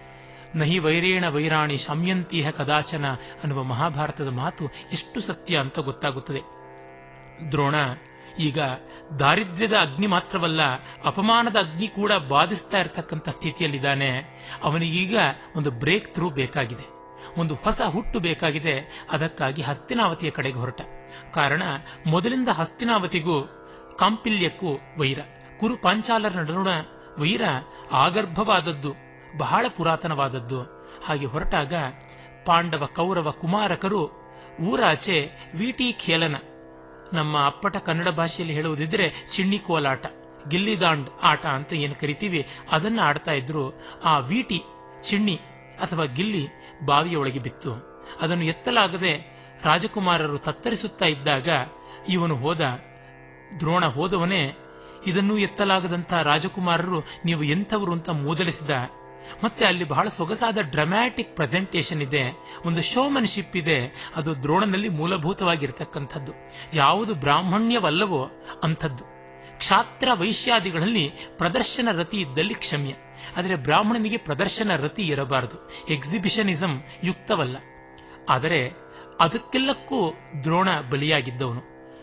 ನಹಿ ವೈರೇಣ ವೈರಾಣಿ ಶಮ್ಯಂತಿಹ ಕದಾಚನ ಅನ್ನುವ ಮಹಾಭಾರತದ ಮಾತು ಎಷ್ಟು ಸತ್ಯ ಅಂತ ಗೊತ್ತಾಗುತ್ತದೆ ದ್ರೋಣ ಈಗ ದಾರಿದ್ರ್ಯದ ಅಗ್ನಿ ಮಾತ್ರವಲ್ಲ ಅಪಮಾನದ ಅಗ್ನಿ ಕೂಡ ಬಾಧಿಸ್ತಾ ಇರತಕ್ಕಂಥ ಸ್ಥಿತಿಯಲ್ಲಿದ್ದಾನೆ ಅವನಿಗೀಗ ಒಂದು ಬ್ರೇಕ್ ಥ್ರೂ ಬೇಕಾಗಿದೆ ಒಂದು ಹೊಸ ಹುಟ್ಟು ಬೇಕಾಗಿದೆ ಅದಕ್ಕಾಗಿ ಹಸ್ತಿನಾವತಿಯ ಕಡೆಗೆ ಹೊರಟ ಕಾರಣ ಮೊದಲಿಂದ ಹಸ್ತಿನಾವತಿಗೂ ಕಾಂಪಿಲ್ಯಕ್ಕೂ ವೈರ ಕುರು ಪಾಂಚಾಲರ ನಡುವಣ ವೈರ ಆಗರ್ಭವಾದದ್ದು ಬಹಳ ಪುರಾತನವಾದದ್ದು ಹಾಗೆ ಹೊರಟಾಗ ಪಾಂಡವ ಕೌರವ ಕುಮಾರಕರು ಊರಾಚೆ ವಿಟಿ ಖೇಲನ ನಮ್ಮ ಅಪ್ಪಟ ಕನ್ನಡ ಭಾಷೆಯಲ್ಲಿ ಹೇಳುವುದಿದ್ರೆ ಚಿಣ್ಣಿ ಕೋಲಾಟ ಗಿಲ್ಲಿದಾಂಡ್ ಆಟ ಅಂತ ಏನು ಕರಿತೀವಿ ಅದನ್ನ ಆಡ್ತಾ ಇದ್ರು ಆ ವೀಟಿ ಚಿಣ್ಣಿ ಅಥವಾ ಗಿಲ್ಲಿ ಬಾವಿಯೊಳಗೆ ಬಿತ್ತು ಅದನ್ನು ಎತ್ತಲಾಗದೆ ರಾಜಕುಮಾರರು ತತ್ತರಿಸುತ್ತಾ ಇದ್ದಾಗ ಇವನು ಹೋದ ದ್ರೋಣ ಹೋದವನೇ ಇದನ್ನು ಎತ್ತಲಾಗದಂತ ರಾಜಕುಮಾರರು ನೀವು ಎಂಥವರು ಅಂತ ಮೂದಲಿಸಿದ ಮತ್ತೆ ಅಲ್ಲಿ ಬಹಳ ಸೊಗಸಾದ ಡ್ರಮ್ಯಾಟಿಕ್ ಪ್ರೆಸೆಂಟೇಷನ್ ಇದೆ ಒಂದು ಶೋಮನ್ಶಿಪ್ ಇದೆ ಅದು ದ್ರೋಣನಲ್ಲಿ ಮೂಲಭೂತವಾಗಿರ್ತಕ್ಕಂಥದ್ದು ಯಾವುದು ಬ್ರಾಹ್ಮಣ್ಯವಲ್ಲವೋ ಅಂಥದ್ದು ಕ್ಷಾತ್ರ ವೈಶ್ಯಾದಿಗಳಲ್ಲಿ ಪ್ರದರ್ಶನ ರತಿ ಇದ್ದಲ್ಲಿ ಕ್ಷಮ್ಯ ಆದರೆ ಬ್ರಾಹ್ಮಣನಿಗೆ ಪ್ರದರ್ಶನ ರತಿ ಇರಬಾರದು ಎಕ್ಸಿಬಿಷನಿಸಂ ಯುಕ್ತವಲ್ಲ ಆದರೆ ಅದಕ್ಕೆಲ್ಲಕ್ಕೂ ದ್ರೋಣ ಬಲಿಯಾಗಿದ್ದವನು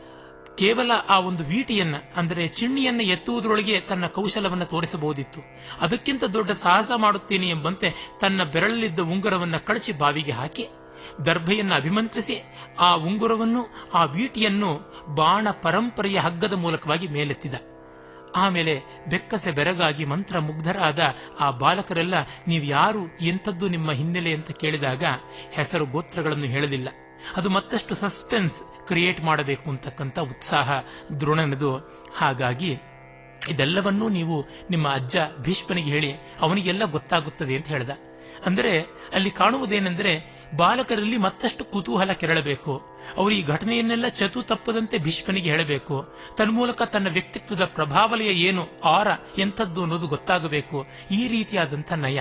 ಕೇವಲ ಆ ಒಂದು ವೀಟಿಯನ್ನ ಅಂದರೆ ಚಿಣ್ಣಿಯನ್ನ ಎತ್ತುವುದರೊಳಗೆ ತನ್ನ ಕೌಶಲವನ್ನ ತೋರಿಸಬಹುದಿತ್ತು ಅದಕ್ಕಿಂತ ದೊಡ್ಡ ಸಾಹಸ ಮಾಡುತ್ತೇನೆ ಎಂಬಂತೆ ತನ್ನ ಬೆರಳಲ್ಲಿದ್ದ ಉಂಗುರವನ್ನ ಕಳಚಿ ಬಾವಿಗೆ ಹಾಕಿ ದರ್ಭೆಯನ್ನ ಅಭಿಮಂತ್ರಿಸಿ ಆ ಉಂಗುರವನ್ನು ಆ ವೀಟಿಯನ್ನು ಬಾಣ ಪರಂಪರೆಯ ಹಗ್ಗದ ಮೂಲಕವಾಗಿ ಮೇಲೆತ್ತಿದ ಆಮೇಲೆ ಬೆಕ್ಕಸೆ ಬೆರಗಾಗಿ ಮಂತ್ರ ಮುಗ್ಧರಾದ ಆ ಬಾಲಕರೆಲ್ಲ ನೀವು ಯಾರು ಎಂಥದ್ದು ನಿಮ್ಮ ಹಿನ್ನೆಲೆ ಅಂತ ಕೇಳಿದಾಗ ಹೆಸರು ಗೋತ್ರಗಳನ್ನು ಹೇಳಲಿಲ್ಲ ಅದು ಮತ್ತಷ್ಟು ಸಸ್ಪೆನ್ಸ್ ಕ್ರಿಯೇಟ್ ಮಾಡಬೇಕು ಅಂತಕ್ಕಂಥ ಉತ್ಸಾಹ ದ್ರೋಣನದು ಹಾಗಾಗಿ ಇದೆಲ್ಲವನ್ನೂ ನೀವು ನಿಮ್ಮ ಅಜ್ಜ ಭೀಷ್ಮನಿಗೆ ಹೇಳಿ ಅವನಿಗೆಲ್ಲ ಗೊತ್ತಾಗುತ್ತದೆ ಅಂತ ಹೇಳ್ದ ಅಂದರೆ ಅಲ್ಲಿ ಕಾಣುವುದೇನೆಂದರೆ ಬಾಲಕರಲ್ಲಿ ಮತ್ತಷ್ಟು ಕುತೂಹಲ ಕೆರಳಬೇಕು ಅವರು ಈ ಘಟನೆಯನ್ನೆಲ್ಲ ಚತು ತಪ್ಪದಂತೆ ಭೀಷ್ಮನಿಗೆ ಹೇಳಬೇಕು ತನ್ಮೂಲಕ ತನ್ನ ವ್ಯಕ್ತಿತ್ವದ ಪ್ರಭಾವಲಯ ಏನು ಆರ ಎಂಥದ್ದು ಅನ್ನೋದು ಗೊತ್ತಾಗಬೇಕು ಈ ರೀತಿಯಾದಂಥ ನಯ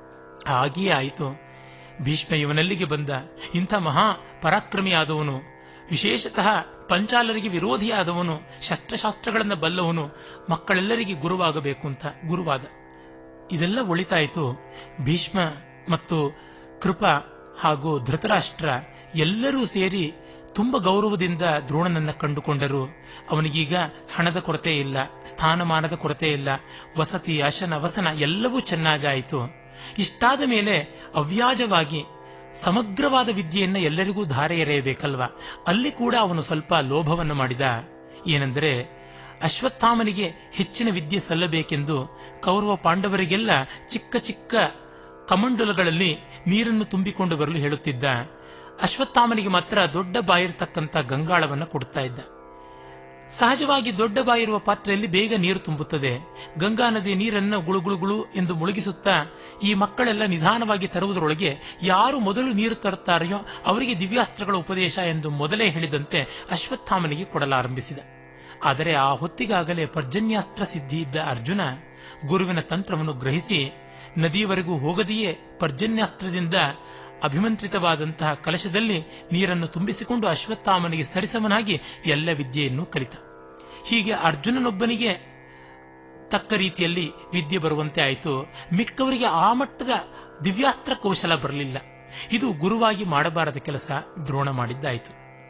ಹಾಗೆಯೇ ಆಯಿತು ಭೀಷ್ಮ ಇವನಲ್ಲಿಗೆ ಬಂದ ಇಂಥ ಮಹಾ ಪರಾಕ್ರಮಿಯಾದವನು ವಿಶೇಷತಃ ಪಂಚಾಲರಿಗೆ ವಿರೋಧಿಯಾದವನು ಶಸ್ತ್ರಶಾಸ್ತ್ರಗಳನ್ನು ಬಲ್ಲವನು ಮಕ್ಕಳೆಲ್ಲರಿಗೆ ಗುರುವಾಗಬೇಕು ಅಂತ ಗುರುವಾದ ಇದೆಲ್ಲ ಒಳಿತಾಯಿತು ಭೀಷ್ಮ ಮತ್ತು ಕೃಪ ಹಾಗೂ ಧೃತರಾಷ್ಟ್ರ ಎಲ್ಲರೂ ಸೇರಿ ತುಂಬ ಗೌರವದಿಂದ ದ್ರೋಣನನ್ನ ಕಂಡುಕೊಂಡರು ಅವನಿಗೀಗ ಹಣದ ಕೊರತೆ ಇಲ್ಲ ಸ್ಥಾನಮಾನದ ಕೊರತೆ ಇಲ್ಲ ವಸತಿ ಅಶನ ವಸನ ಎಲ್ಲವೂ ಚೆನ್ನಾಗಾಯಿತು ಇಷ್ಟಾದ ಮೇಲೆ ಅವ್ಯಾಜವಾಗಿ ಸಮಗ್ರವಾದ ವಿದ್ಯೆಯನ್ನ ಎಲ್ಲರಿಗೂ ಧಾರೆ ಎರೆಯಬೇಕಲ್ವಾ ಅಲ್ಲಿ ಕೂಡ ಅವನು ಸ್ವಲ್ಪ ಲೋಭವನ್ನು ಮಾಡಿದ ಏನೆಂದರೆ ಅಶ್ವತ್ಥಾಮನಿಗೆ ಹೆಚ್ಚಿನ ವಿದ್ಯೆ ಸಲ್ಲಬೇಕೆಂದು ಕೌರವ ಪಾಂಡವರಿಗೆಲ್ಲ ಚಿಕ್ಕ ಚಿಕ್ಕ ಕಮಂಡಲಗಳಲ್ಲಿ ನೀರನ್ನು ತುಂಬಿಕೊಂಡು ಬರಲು ಹೇಳುತ್ತಿದ್ದ ಅಶ್ವತ್ಥಾಮನಿಗೆ ಮಾತ್ರ ದೊಡ್ಡ ಬಾಯಿರತಕ್ಕಂಥ ಗಂಗಾಳವನ್ನು ಕೊಡ್ತಾ ಇದ್ದ ಸಹಜವಾಗಿ ದೊಡ್ಡ ಬಾಯಿರುವ ಪಾತ್ರೆಯಲ್ಲಿ ಬೇಗ ನೀರು ತುಂಬುತ್ತದೆ ಗಂಗಾ ನದಿ ನೀರನ್ನು ಗುಳುಗುಳುಗುಳು ಎಂದು ಮುಳುಗಿಸುತ್ತಾ ಈ ಮಕ್ಕಳೆಲ್ಲ ನಿಧಾನವಾಗಿ ತರುವುದರೊಳಗೆ ಯಾರು ಮೊದಲು ನೀರು ತರುತ್ತಾರೆಯೋ ಅವರಿಗೆ ದಿವ್ಯಾಸ್ತ್ರಗಳ ಉಪದೇಶ ಎಂದು ಮೊದಲೇ ಹೇಳಿದಂತೆ ಅಶ್ವತ್ಥಾಮನಿಗೆ ಕೊಡಲಾರಂಭಿಸಿದ ಆದರೆ ಆ ಹೊತ್ತಿಗಾಗಲೇ ಪರ್ಜನ್ಯಾಸ್ತ್ರ ಸಿದ್ಧಿ ಇದ್ದ ಅರ್ಜುನ ಗುರುವಿನ ತಂತ್ರವನ್ನು ಗ್ರಹಿಸಿ ನದಿಯವರೆಗೂ ಹೋಗದೆಯೇ ಪರ್ಜನ್ಯಾಸ್ತ್ರದಿಂದ ಅಭಿಮಂತ್ರಿತವಾದಂತಹ ಕಲಶದಲ್ಲಿ ನೀರನ್ನು ತುಂಬಿಸಿಕೊಂಡು ಅಶ್ವತ್ಥಾಮನಿಗೆ ಸರಿಸಮನಾಗಿ ಎಲ್ಲ ವಿದ್ಯೆಯನ್ನು ಕಲಿತ ಹೀಗೆ ಅರ್ಜುನನೊಬ್ಬನಿಗೆ ತಕ್ಕ ರೀತಿಯಲ್ಲಿ ವಿದ್ಯೆ ಬರುವಂತೆ ಆಯಿತು ಮಿಕ್ಕವರಿಗೆ ಆ ಮಟ್ಟದ ದಿವ್ಯಾಸ್ತ್ರ ಕೌಶಲ ಬರಲಿಲ್ಲ ಇದು ಗುರುವಾಗಿ ಮಾಡಬಾರದ ಕೆಲಸ ದ್ರೋಣ ಮಾಡಿದ್ದಾಯಿತು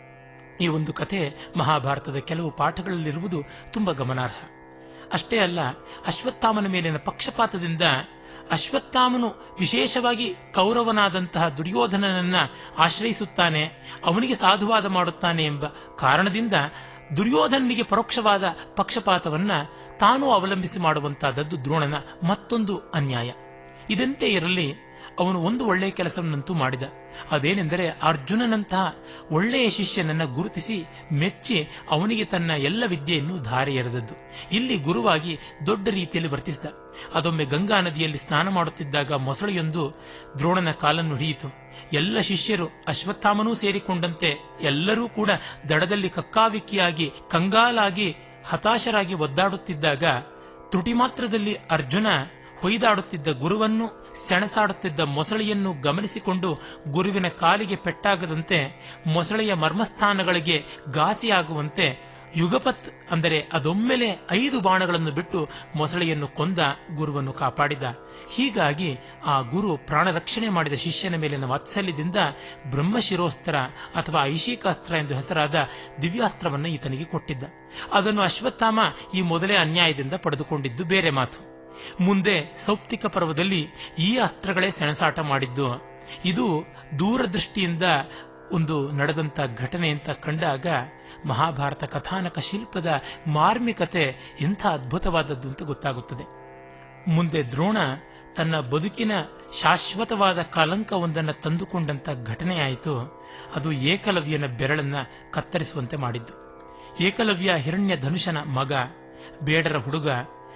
ಈ ಒಂದು ಕಥೆ ಮಹಾಭಾರತದ ಕೆಲವು ಪಾಠಗಳಲ್ಲಿರುವುದು ತುಂಬ ಗಮನಾರ್ಹ ಅಷ್ಟೇ ಅಲ್ಲ ಅಶ್ವತ್ಥಾಮನ ಮೇಲಿನ ಪಕ್ಷಪಾತದಿಂದ ಅಶ್ವತ್ಥಾಮನು ವಿಶೇಷವಾಗಿ ಕೌರವನಾದಂತಹ ದುರ್ಯೋಧನನನ್ನ ಆಶ್ರಯಿಸುತ್ತಾನೆ ಅವನಿಗೆ ಸಾಧುವಾದ ಮಾಡುತ್ತಾನೆ ಎಂಬ ಕಾರಣದಿಂದ ದುರ್ಯೋಧನನಿಗೆ ಪರೋಕ್ಷವಾದ ಪಕ್ಷಪಾತವನ್ನ ತಾನೂ ಅವಲಂಬಿಸಿ ಮಾಡುವಂತಹದ್ದು ದ್ರೋಣನ ಮತ್ತೊಂದು ಅನ್ಯಾಯ ಇದಂತೆ ಇರಲಿ ಅವನು ಒಂದು ಒಳ್ಳೆಯ ಕೆಲಸವನ್ನಂತೂ ಮಾಡಿದ ಅದೇನೆಂದರೆ ಅರ್ಜುನನಂತಹ ಒಳ್ಳೆಯ ಶಿಷ್ಯನನ್ನ ಗುರುತಿಸಿ ಮೆಚ್ಚಿ ಅವನಿಗೆ ತನ್ನ ಎಲ್ಲ ವಿದ್ಯೆಯನ್ನು ಧಾರೆ ಎರೆದದ್ದು ಇಲ್ಲಿ ಗುರುವಾಗಿ ದೊಡ್ಡ ರೀತಿಯಲ್ಲಿ ವರ್ತಿಸಿದ ಅದೊಮ್ಮೆ ಗಂಗಾ ನದಿಯಲ್ಲಿ ಸ್ನಾನ ಮಾಡುತ್ತಿದ್ದಾಗ ಮೊಸಳೆಯೊಂದು ದ್ರೋಣನ ಕಾಲನ್ನು ಹಿಡಿಯಿತು ಎಲ್ಲ ಶಿಷ್ಯರು ಅಶ್ವತ್ಥಾಮನೂ ಸೇರಿಕೊಂಡಂತೆ ಎಲ್ಲರೂ ಕೂಡ ದಡದಲ್ಲಿ ಕಕ್ಕಾವಿಕ್ಕಿಯಾಗಿ ಕಂಗಾಲಾಗಿ ಹತಾಶರಾಗಿ ಒದ್ದಾಡುತ್ತಿದ್ದಾಗ ತ್ರುಟಿ ಮಾತ್ರದಲ್ಲಿ ಅರ್ಜುನ ಹೊಯ್ದಾಡುತ್ತಿದ್ದ ಗುರುವನ್ನು ಸೆಣಸಾಡುತ್ತಿದ್ದ ಮೊಸಳೆಯನ್ನು ಗಮನಿಸಿಕೊಂಡು ಗುರುವಿನ ಕಾಲಿಗೆ ಪೆಟ್ಟಾಗದಂತೆ ಮೊಸಳೆಯ ಮರ್ಮಸ್ಥಾನಗಳಿಗೆ ಘಾಸಿಯಾಗುವಂತೆ ಯುಗಪತ್ ಅಂದರೆ ಅದೊಮ್ಮೆಲೆ ಐದು ಬಾಣಗಳನ್ನು ಬಿಟ್ಟು ಮೊಸಳೆಯನ್ನು ಕೊಂದ ಗುರುವನ್ನು ಕಾಪಾಡಿದ ಹೀಗಾಗಿ ಆ ಗುರು ಪ್ರಾಣ ರಕ್ಷಣೆ ಮಾಡಿದ ಶಿಷ್ಯನ ಮೇಲಿನ ವಾತ್ಸಲ್ಯದಿಂದ ಬ್ರಹ್ಮಶಿರೋಸ್ತ್ರ ಅಥವಾ ಐಶಿಕಾಸ್ತ್ರ ಎಂದು ಹೆಸರಾದ ದಿವ್ಯಾಸ್ತ್ರವನ್ನು ಈತನಿಗೆ ಕೊಟ್ಟಿದ್ದ ಅದನ್ನು ಅಶ್ವತ್ಥಾಮ ಈ ಮೊದಲೇ ಅನ್ಯಾಯದಿಂದ ಪಡೆದುಕೊಂಡಿದ್ದು ಬೇರೆ ಮಾತು ಮುಂದೆ ಸೌಪ್ತಿಕ ಪರ್ವದಲ್ಲಿ ಈ ಅಸ್ತ್ರಗಳೇ ಸೆಣಸಾಟ ಮಾಡಿದ್ದು ಇದು ದೂರದೃಷ್ಟಿಯಿಂದ ಒಂದು ನಡೆದಂತ ಘಟನೆ ಅಂತ ಕಂಡಾಗ ಮಹಾಭಾರತ ಕಥಾನಕ ಶಿಲ್ಪದ ಮಾರ್ಮಿಕತೆ ಎಂಥ ಅದ್ಭುತವಾದದ್ದು ಅಂತ ಗೊತ್ತಾಗುತ್ತದೆ ಮುಂದೆ ದ್ರೋಣ ತನ್ನ ಬದುಕಿನ ಶಾಶ್ವತವಾದ ಕಲಂಕವೊಂದನ್ನು ತಂದುಕೊಂಡಂತ ಘಟನೆಯಾಯಿತು ಅದು ಏಕಲವ್ಯನ ಬೆರಳನ್ನ ಕತ್ತರಿಸುವಂತೆ ಮಾಡಿದ್ದು ಏಕಲವ್ಯ ಹಿರಣ್ಯ ಧನುಷನ ಮಗ ಬೇಡರ ಹುಡುಗ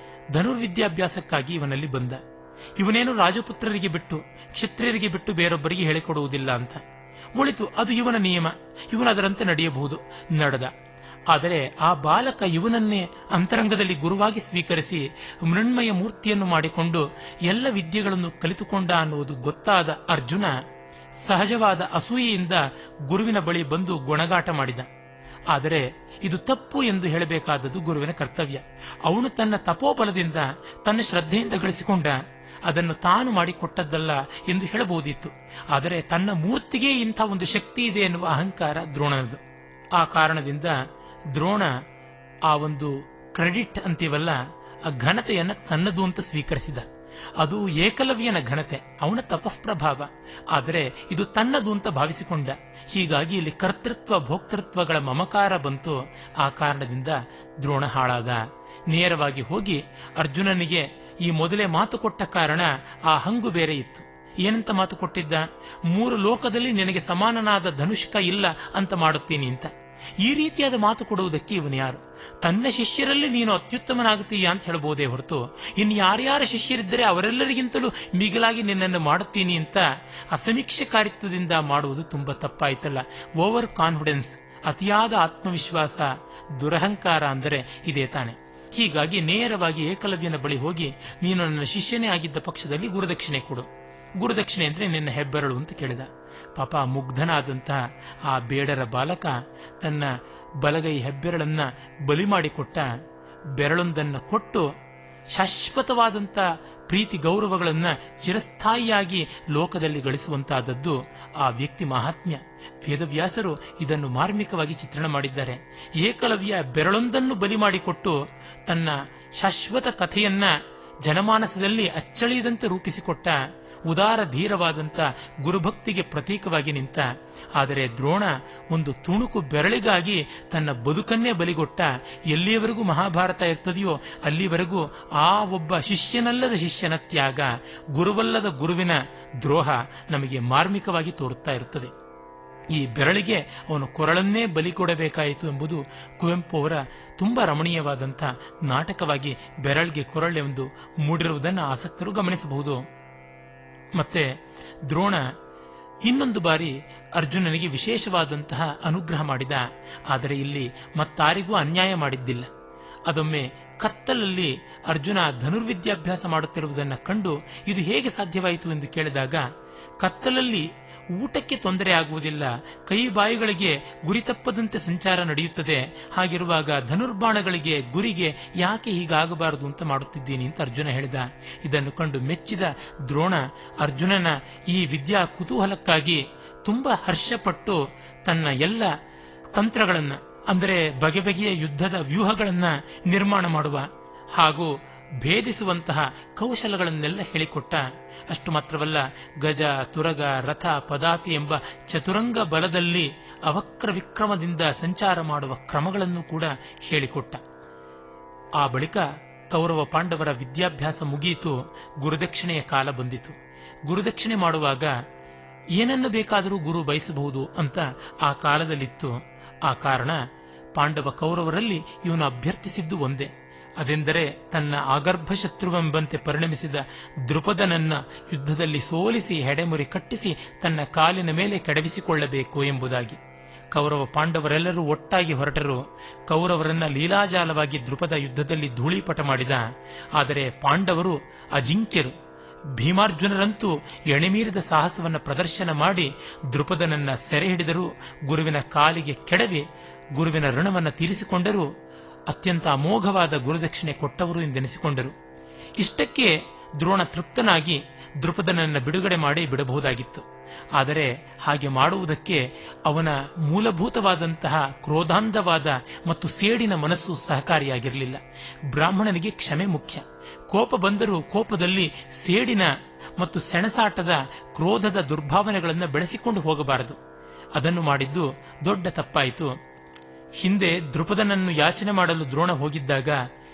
ಧನುರ್ವಿದ್ಯಾಭ್ಯಾಸಕ್ಕಾಗಿ ಇವನಲ್ಲಿ ಬಂದ ಇವನೇನು ರಾಜಪುತ್ರರಿಗೆ ಬಿಟ್ಟು ಕ್ಷತ್ರಿಯರಿಗೆ ಬಿಟ್ಟು ಬೇರೊಬ್ಬರಿಗೆ ಹೇಳಿಕೊಡುವುದಿಲ್ಲ ಅಂತ ಉಳಿತು ಅದು ಇವನ ನಿಯಮ ಇವನು ಅದರಂತೆ ನಡೆಯಬಹುದು ನಡೆದ ಆದರೆ ಆ ಬಾಲಕ ಇವನನ್ನೇ ಅಂತರಂಗದಲ್ಲಿ ಗುರುವಾಗಿ ಸ್ವೀಕರಿಸಿ ಮೃಣ್ಮಯ ಮೂರ್ತಿಯನ್ನು ಮಾಡಿಕೊಂಡು ಎಲ್ಲ ವಿದ್ಯೆಗಳನ್ನು ಕಲಿತುಕೊಂಡ ಅನ್ನುವುದು ಗೊತ್ತಾದ ಅರ್ಜುನ ಸಹಜವಾದ ಅಸೂಯೆಯಿಂದ ಗುರುವಿನ ಬಳಿ ಬಂದು ಗೊಣಗಾಟ ಮಾಡಿದ ಆದರೆ ಇದು ತಪ್ಪು ಎಂದು ಹೇಳಬೇಕಾದದ್ದು ಗುರುವಿನ ಕರ್ತವ್ಯ ಅವನು ತನ್ನ ತಪೋಬಲದಿಂದ ತನ್ನ ಶ್ರದ್ಧೆಯಿಂದ ಗಳಿಸಿಕೊಂಡ ಅದನ್ನು ತಾನು ಮಾಡಿಕೊಟ್ಟದ್ದಲ್ಲ ಎಂದು ಹೇಳಬಹುದಿತ್ತು ಆದರೆ ತನ್ನ ಮೂರ್ತಿಗೆ ಇಂಥ ಒಂದು ಶಕ್ತಿ ಇದೆ ಎನ್ನುವ ಅಹಂಕಾರ ದ್ರೋಣನದು ಆ ಕಾರಣದಿಂದ ದ್ರೋಣ ಆ ಒಂದು ಕ್ರೆಡಿಟ್ ಅಂತೀವಲ್ಲ ಆ ಘನತೆಯನ್ನ ತನ್ನದು ಅಂತ ಸ್ವೀಕರಿಸಿದ ಅದು ಏಕಲವ್ಯನ ಘನತೆ ಅವನ ತಪಃಪ್ರಭಾವ ಆದರೆ ಇದು ತನ್ನದು ಅಂತ ಭಾವಿಸಿಕೊಂಡ ಹೀಗಾಗಿ ಇಲ್ಲಿ ಕರ್ತೃತ್ವ ಭೋಕ್ತೃತ್ವಗಳ ಮಮಕಾರ ಬಂತು ಆ ಕಾರಣದಿಂದ ದ್ರೋಣ ಹಾಳಾದ ನೇರವಾಗಿ ಹೋಗಿ ಅರ್ಜುನನಿಗೆ ಈ ಮೊದಲೇ ಮಾತು ಕೊಟ್ಟ ಕಾರಣ ಆ ಹಂಗು ಬೇರೆ ಇತ್ತು ಏನಂತ ಮಾತು ಕೊಟ್ಟಿದ್ದ ಮೂರು ಲೋಕದಲ್ಲಿ ನಿನಗೆ ಸಮಾನನಾದ ಧನುಷ್ಕ ಇಲ್ಲ ಅಂತ ಮಾಡುತ್ತೀನಿ ಅಂತ ಈ ರೀತಿಯಾದ ಮಾತು ಕೊಡುವುದಕ್ಕೆ ಇವನು ಯಾರು ತನ್ನ ಶಿಷ್ಯರಲ್ಲಿ ನೀನು ಅತ್ಯುತ್ತಮನಾಗುತ್ತೀಯ ಅಂತ ಹೇಳಬಹುದೇ ಹೊರತು ಇನ್ನು ಯಾರ್ಯಾರ ಶಿಷ್ಯರಿದ್ದರೆ ಅವರೆಲ್ಲರಿಗಿಂತಲೂ ಮಿಗಿಲಾಗಿ ನಿನ್ನನ್ನು ಮಾಡುತ್ತೀನಿ ಅಂತ ಅಸಮೀಕ್ಷಕಾರಿತ್ವದಿಂದ ಮಾಡುವುದು ತುಂಬಾ ತಪ್ಪಾಯ್ತಲ್ಲ ಓವರ್ ಕಾನ್ಫಿಡೆನ್ಸ್ ಅತಿಯಾದ ಆತ್ಮವಿಶ್ವಾಸ ದುರಹಂಕಾರ ಅಂದರೆ ಇದೇ ತಾನೆ ಹೀಗಾಗಿ ನೇರವಾಗಿ ಏಕಲವ್ಯನ ಬಳಿ ಹೋಗಿ ನೀನು ನನ್ನ ಶಿಷ್ಯನೇ ಆಗಿದ್ದ ಪಕ್ಷದಲ್ಲಿ ಗುರುದಕ್ಷಿಣೆ ಕೊಡು ಗುರುದಕ್ಷಿಣೆ ಅಂದ್ರೆ ನಿನ್ನ ಹೆಬ್ಬೆರಳು ಅಂತ ಕೇಳಿದ ಪಾಪ ಮುಗ್ಧನಾದಂತಹ ಆ ಬೇಡರ ಬಾಲಕ ತನ್ನ ಬಲಗೈ ಹೆಬ್ಬೆರಳನ್ನ ಬಲಿ ಮಾಡಿಕೊಟ್ಟ ಬೆರಳೊಂದನ್ನ ಕೊಟ್ಟು ಶಾಶ್ವತವಾದಂತ ಪ್ರೀತಿ ಗೌರವಗಳನ್ನ ಚಿರಸ್ಥಾಯಿಯಾಗಿ ಲೋಕದಲ್ಲಿ ಗಳಿಸುವಂತಹದ್ದು ಆ ವ್ಯಕ್ತಿ ಮಹಾತ್ಮ್ಯ ವೇದವ್ಯಾಸರು ಇದನ್ನು ಮಾರ್ಮಿಕವಾಗಿ ಚಿತ್ರಣ ಮಾಡಿದ್ದಾರೆ ಏಕಲವ್ಯ ಬೆರಳೊಂದನ್ನು ಬಲಿ ಮಾಡಿಕೊಟ್ಟು ತನ್ನ ಶಾಶ್ವತ ಕಥೆಯನ್ನ ಜನಮಾನಸದಲ್ಲಿ ಅಚ್ಚಳಿಯದಂತೆ ರೂಪಿಸಿಕೊಟ್ಟ ಉದಾರ ಧೀರವಾದಂತ ಗುರುಭಕ್ತಿಗೆ ಪ್ರತೀಕವಾಗಿ ನಿಂತ ಆದರೆ ದ್ರೋಣ ಒಂದು ತುಣುಕು ಬೆರಳಿಗಾಗಿ ತನ್ನ ಬದುಕನ್ನೇ ಬಲಿಗೊಟ್ಟ ಎಲ್ಲಿಯವರೆಗೂ ಮಹಾಭಾರತ ಇರ್ತದೆಯೋ ಅಲ್ಲಿವರೆಗೂ ಆ ಒಬ್ಬ ಶಿಷ್ಯನಲ್ಲದ ಶಿಷ್ಯನ ತ್ಯಾಗ ಗುರುವಲ್ಲದ ಗುರುವಿನ ದ್ರೋಹ ನಮಗೆ ಮಾರ್ಮಿಕವಾಗಿ ತೋರುತ್ತಾ ಇರುತ್ತದೆ ಈ ಬೆರಳಿಗೆ ಅವನು ಕೊರಳನ್ನೇ ಬಲಿ ಕೊಡಬೇಕಾಯಿತು ಎಂಬುದು ಕುವೆಂಪು ಅವರ ತುಂಬಾ ರಮಣೀಯವಾದಂಥ ನಾಟಕವಾಗಿ ಬೆರಳಿಗೆ ಕೊರಳೆಂದು ಮೂಡಿರುವುದನ್ನು ಆಸಕ್ತರು ಗಮನಿಸಬಹುದು ಮತ್ತೆ ದ್ರೋಣ ಇನ್ನೊಂದು ಬಾರಿ ಅರ್ಜುನನಿಗೆ ವಿಶೇಷವಾದಂತಹ ಅನುಗ್ರಹ ಮಾಡಿದ ಆದರೆ ಇಲ್ಲಿ ಮತ್ತಾರಿಗೂ ಅನ್ಯಾಯ ಮಾಡಿದ್ದಿಲ್ಲ ಅದೊಮ್ಮೆ ಕತ್ತಲಲ್ಲಿ ಅರ್ಜುನ ಧನುರ್ವಿದ್ಯಾಭ್ಯಾಸ ಮಾಡುತ್ತಿರುವುದನ್ನು ಕಂಡು ಇದು ಹೇಗೆ ಸಾಧ್ಯವಾಯಿತು ಎಂದು ಕೇಳಿದಾಗ ಕತ್ತಲಲ್ಲಿ ಊಟಕ್ಕೆ ತೊಂದರೆ ಆಗುವುದಿಲ್ಲ ಕೈ ಬಾಯಿಗಳಿಗೆ ಗುರಿ ತಪ್ಪದಂತೆ ಸಂಚಾರ ನಡೆಯುತ್ತದೆ ಹಾಗಿರುವಾಗ ಧನುರ್ಬಾಣಗಳಿಗೆ ಗುರಿಗೆ ಯಾಕೆ ಹೀಗಾಗಬಾರದು ಅಂತ ಮಾಡುತ್ತಿದ್ದೀನಿ ಅಂತ ಅರ್ಜುನ ಹೇಳಿದ ಇದನ್ನು ಕಂಡು ಮೆಚ್ಚಿದ ದ್ರೋಣ ಅರ್ಜುನನ ಈ ವಿದ್ಯಾ ಕುತೂಹಲಕ್ಕಾಗಿ ತುಂಬಾ ಹರ್ಷಪಟ್ಟು ತನ್ನ ಎಲ್ಲ ತಂತ್ರಗಳನ್ನ ಅಂದರೆ ಬಗೆ ಬಗೆಯ ಯುದ್ಧದ ವ್ಯೂಹಗಳನ್ನ ನಿರ್ಮಾಣ ಮಾಡುವ ಹಾಗೂ ಭೇದಿಸುವಂತಹ ಕೌಶಲಗಳನ್ನೆಲ್ಲ ಹೇಳಿಕೊಟ್ಟ ಅಷ್ಟು ಮಾತ್ರವಲ್ಲ ಗಜ ತುರಗ ರಥ ಪದಾತಿ ಎಂಬ ಚತುರಂಗ ಬಲದಲ್ಲಿ ಅವಕ್ರ ವಿಕ್ರಮದಿಂದ ಸಂಚಾರ ಮಾಡುವ ಕ್ರಮಗಳನ್ನು ಕೂಡ ಹೇಳಿಕೊಟ್ಟ ಆ ಬಳಿಕ ಕೌರವ ಪಾಂಡವರ ವಿದ್ಯಾಭ್ಯಾಸ ಮುಗಿಯಿತು ಗುರುದಕ್ಷಿಣೆಯ ಕಾಲ ಬಂದಿತು ಗುರುದಕ್ಷಿಣೆ ಮಾಡುವಾಗ ಏನನ್ನು ಬೇಕಾದರೂ ಗುರು ಬಯಸಬಹುದು ಅಂತ ಆ ಕಾಲದಲ್ಲಿತ್ತು ಆ ಕಾರಣ ಪಾಂಡವ ಕೌರವರಲ್ಲಿ ಇವನು ಅಭ್ಯರ್ಥಿಸಿದ್ದು ಒಂದೇ ಅದೆಂದರೆ ತನ್ನ ಆಗರ್ಭ ಶತ್ರುವೆಂಬಂತೆ ಪರಿಣಮಿಸಿದ ದೃಪದನನ್ನ ಯುದ್ಧದಲ್ಲಿ ಸೋಲಿಸಿ ಹೆಡೆಮುರಿ ಕಟ್ಟಿಸಿ ತನ್ನ ಕಾಲಿನ ಮೇಲೆ ಕೆಡವಿಸಿಕೊಳ್ಳಬೇಕು ಎಂಬುದಾಗಿ ಕೌರವ ಪಾಂಡವರೆಲ್ಲರೂ ಒಟ್ಟಾಗಿ ಹೊರಟರು ಕೌರವರನ್ನ ಲೀಲಾಜಾಲವಾಗಿ ದೃಪದ ಯುದ್ಧದಲ್ಲಿ ಧೂಳಿಪಟ ಮಾಡಿದ ಆದರೆ ಪಾಂಡವರು ಅಜಿಂಕ್ಯರು ಭೀಮಾರ್ಜುನರಂತೂ ಎಣೆಮೀರಿದ ಸಾಹಸವನ್ನ ಪ್ರದರ್ಶನ ಮಾಡಿ ದೃಪದನನ್ನ ಸೆರೆ ಹಿಡಿದರು ಗುರುವಿನ ಕಾಲಿಗೆ ಕೆಡವಿ ಗುರುವಿನ ಋಣವನ್ನ ತೀರಿಸಿಕೊಂಡರು ಅತ್ಯಂತ ಅಮೋಘವಾದ ಗುರುದಕ್ಷಿಣೆ ಕೊಟ್ಟವರು ಎಂದೆನಿಸಿಕೊಂಡರು ಇಷ್ಟಕ್ಕೆ ದ್ರೋಣ ತೃಪ್ತನಾಗಿ ದೃಪದನನ್ನ ಬಿಡುಗಡೆ ಮಾಡಿ ಬಿಡಬಹುದಾಗಿತ್ತು ಆದರೆ ಹಾಗೆ ಮಾಡುವುದಕ್ಕೆ ಅವನ ಮೂಲಭೂತವಾದಂತಹ ಕ್ರೋಧಾಂಧವಾದ ಮತ್ತು ಸೇಡಿನ ಮನಸ್ಸು ಸಹಕಾರಿಯಾಗಿರಲಿಲ್ಲ ಬ್ರಾಹ್ಮಣನಿಗೆ ಕ್ಷಮೆ ಮುಖ್ಯ ಕೋಪ ಬಂದರೂ ಕೋಪದಲ್ಲಿ ಸೇಡಿನ ಮತ್ತು ಸೆಣಸಾಟದ ಕ್ರೋಧದ ದುರ್ಭಾವನೆಗಳನ್ನು ಬೆಳೆಸಿಕೊಂಡು ಹೋಗಬಾರದು ಅದನ್ನು ಮಾಡಿದ್ದು ದೊಡ್ಡ ತಪ್ಪಾಯಿತು ಹಿಂದೆ ದೃಪದನನ್ನು ಯಾಚನೆ ಮಾಡಲು ದ್ರೋಣ ಹೋಗಿದ್ದಾಗ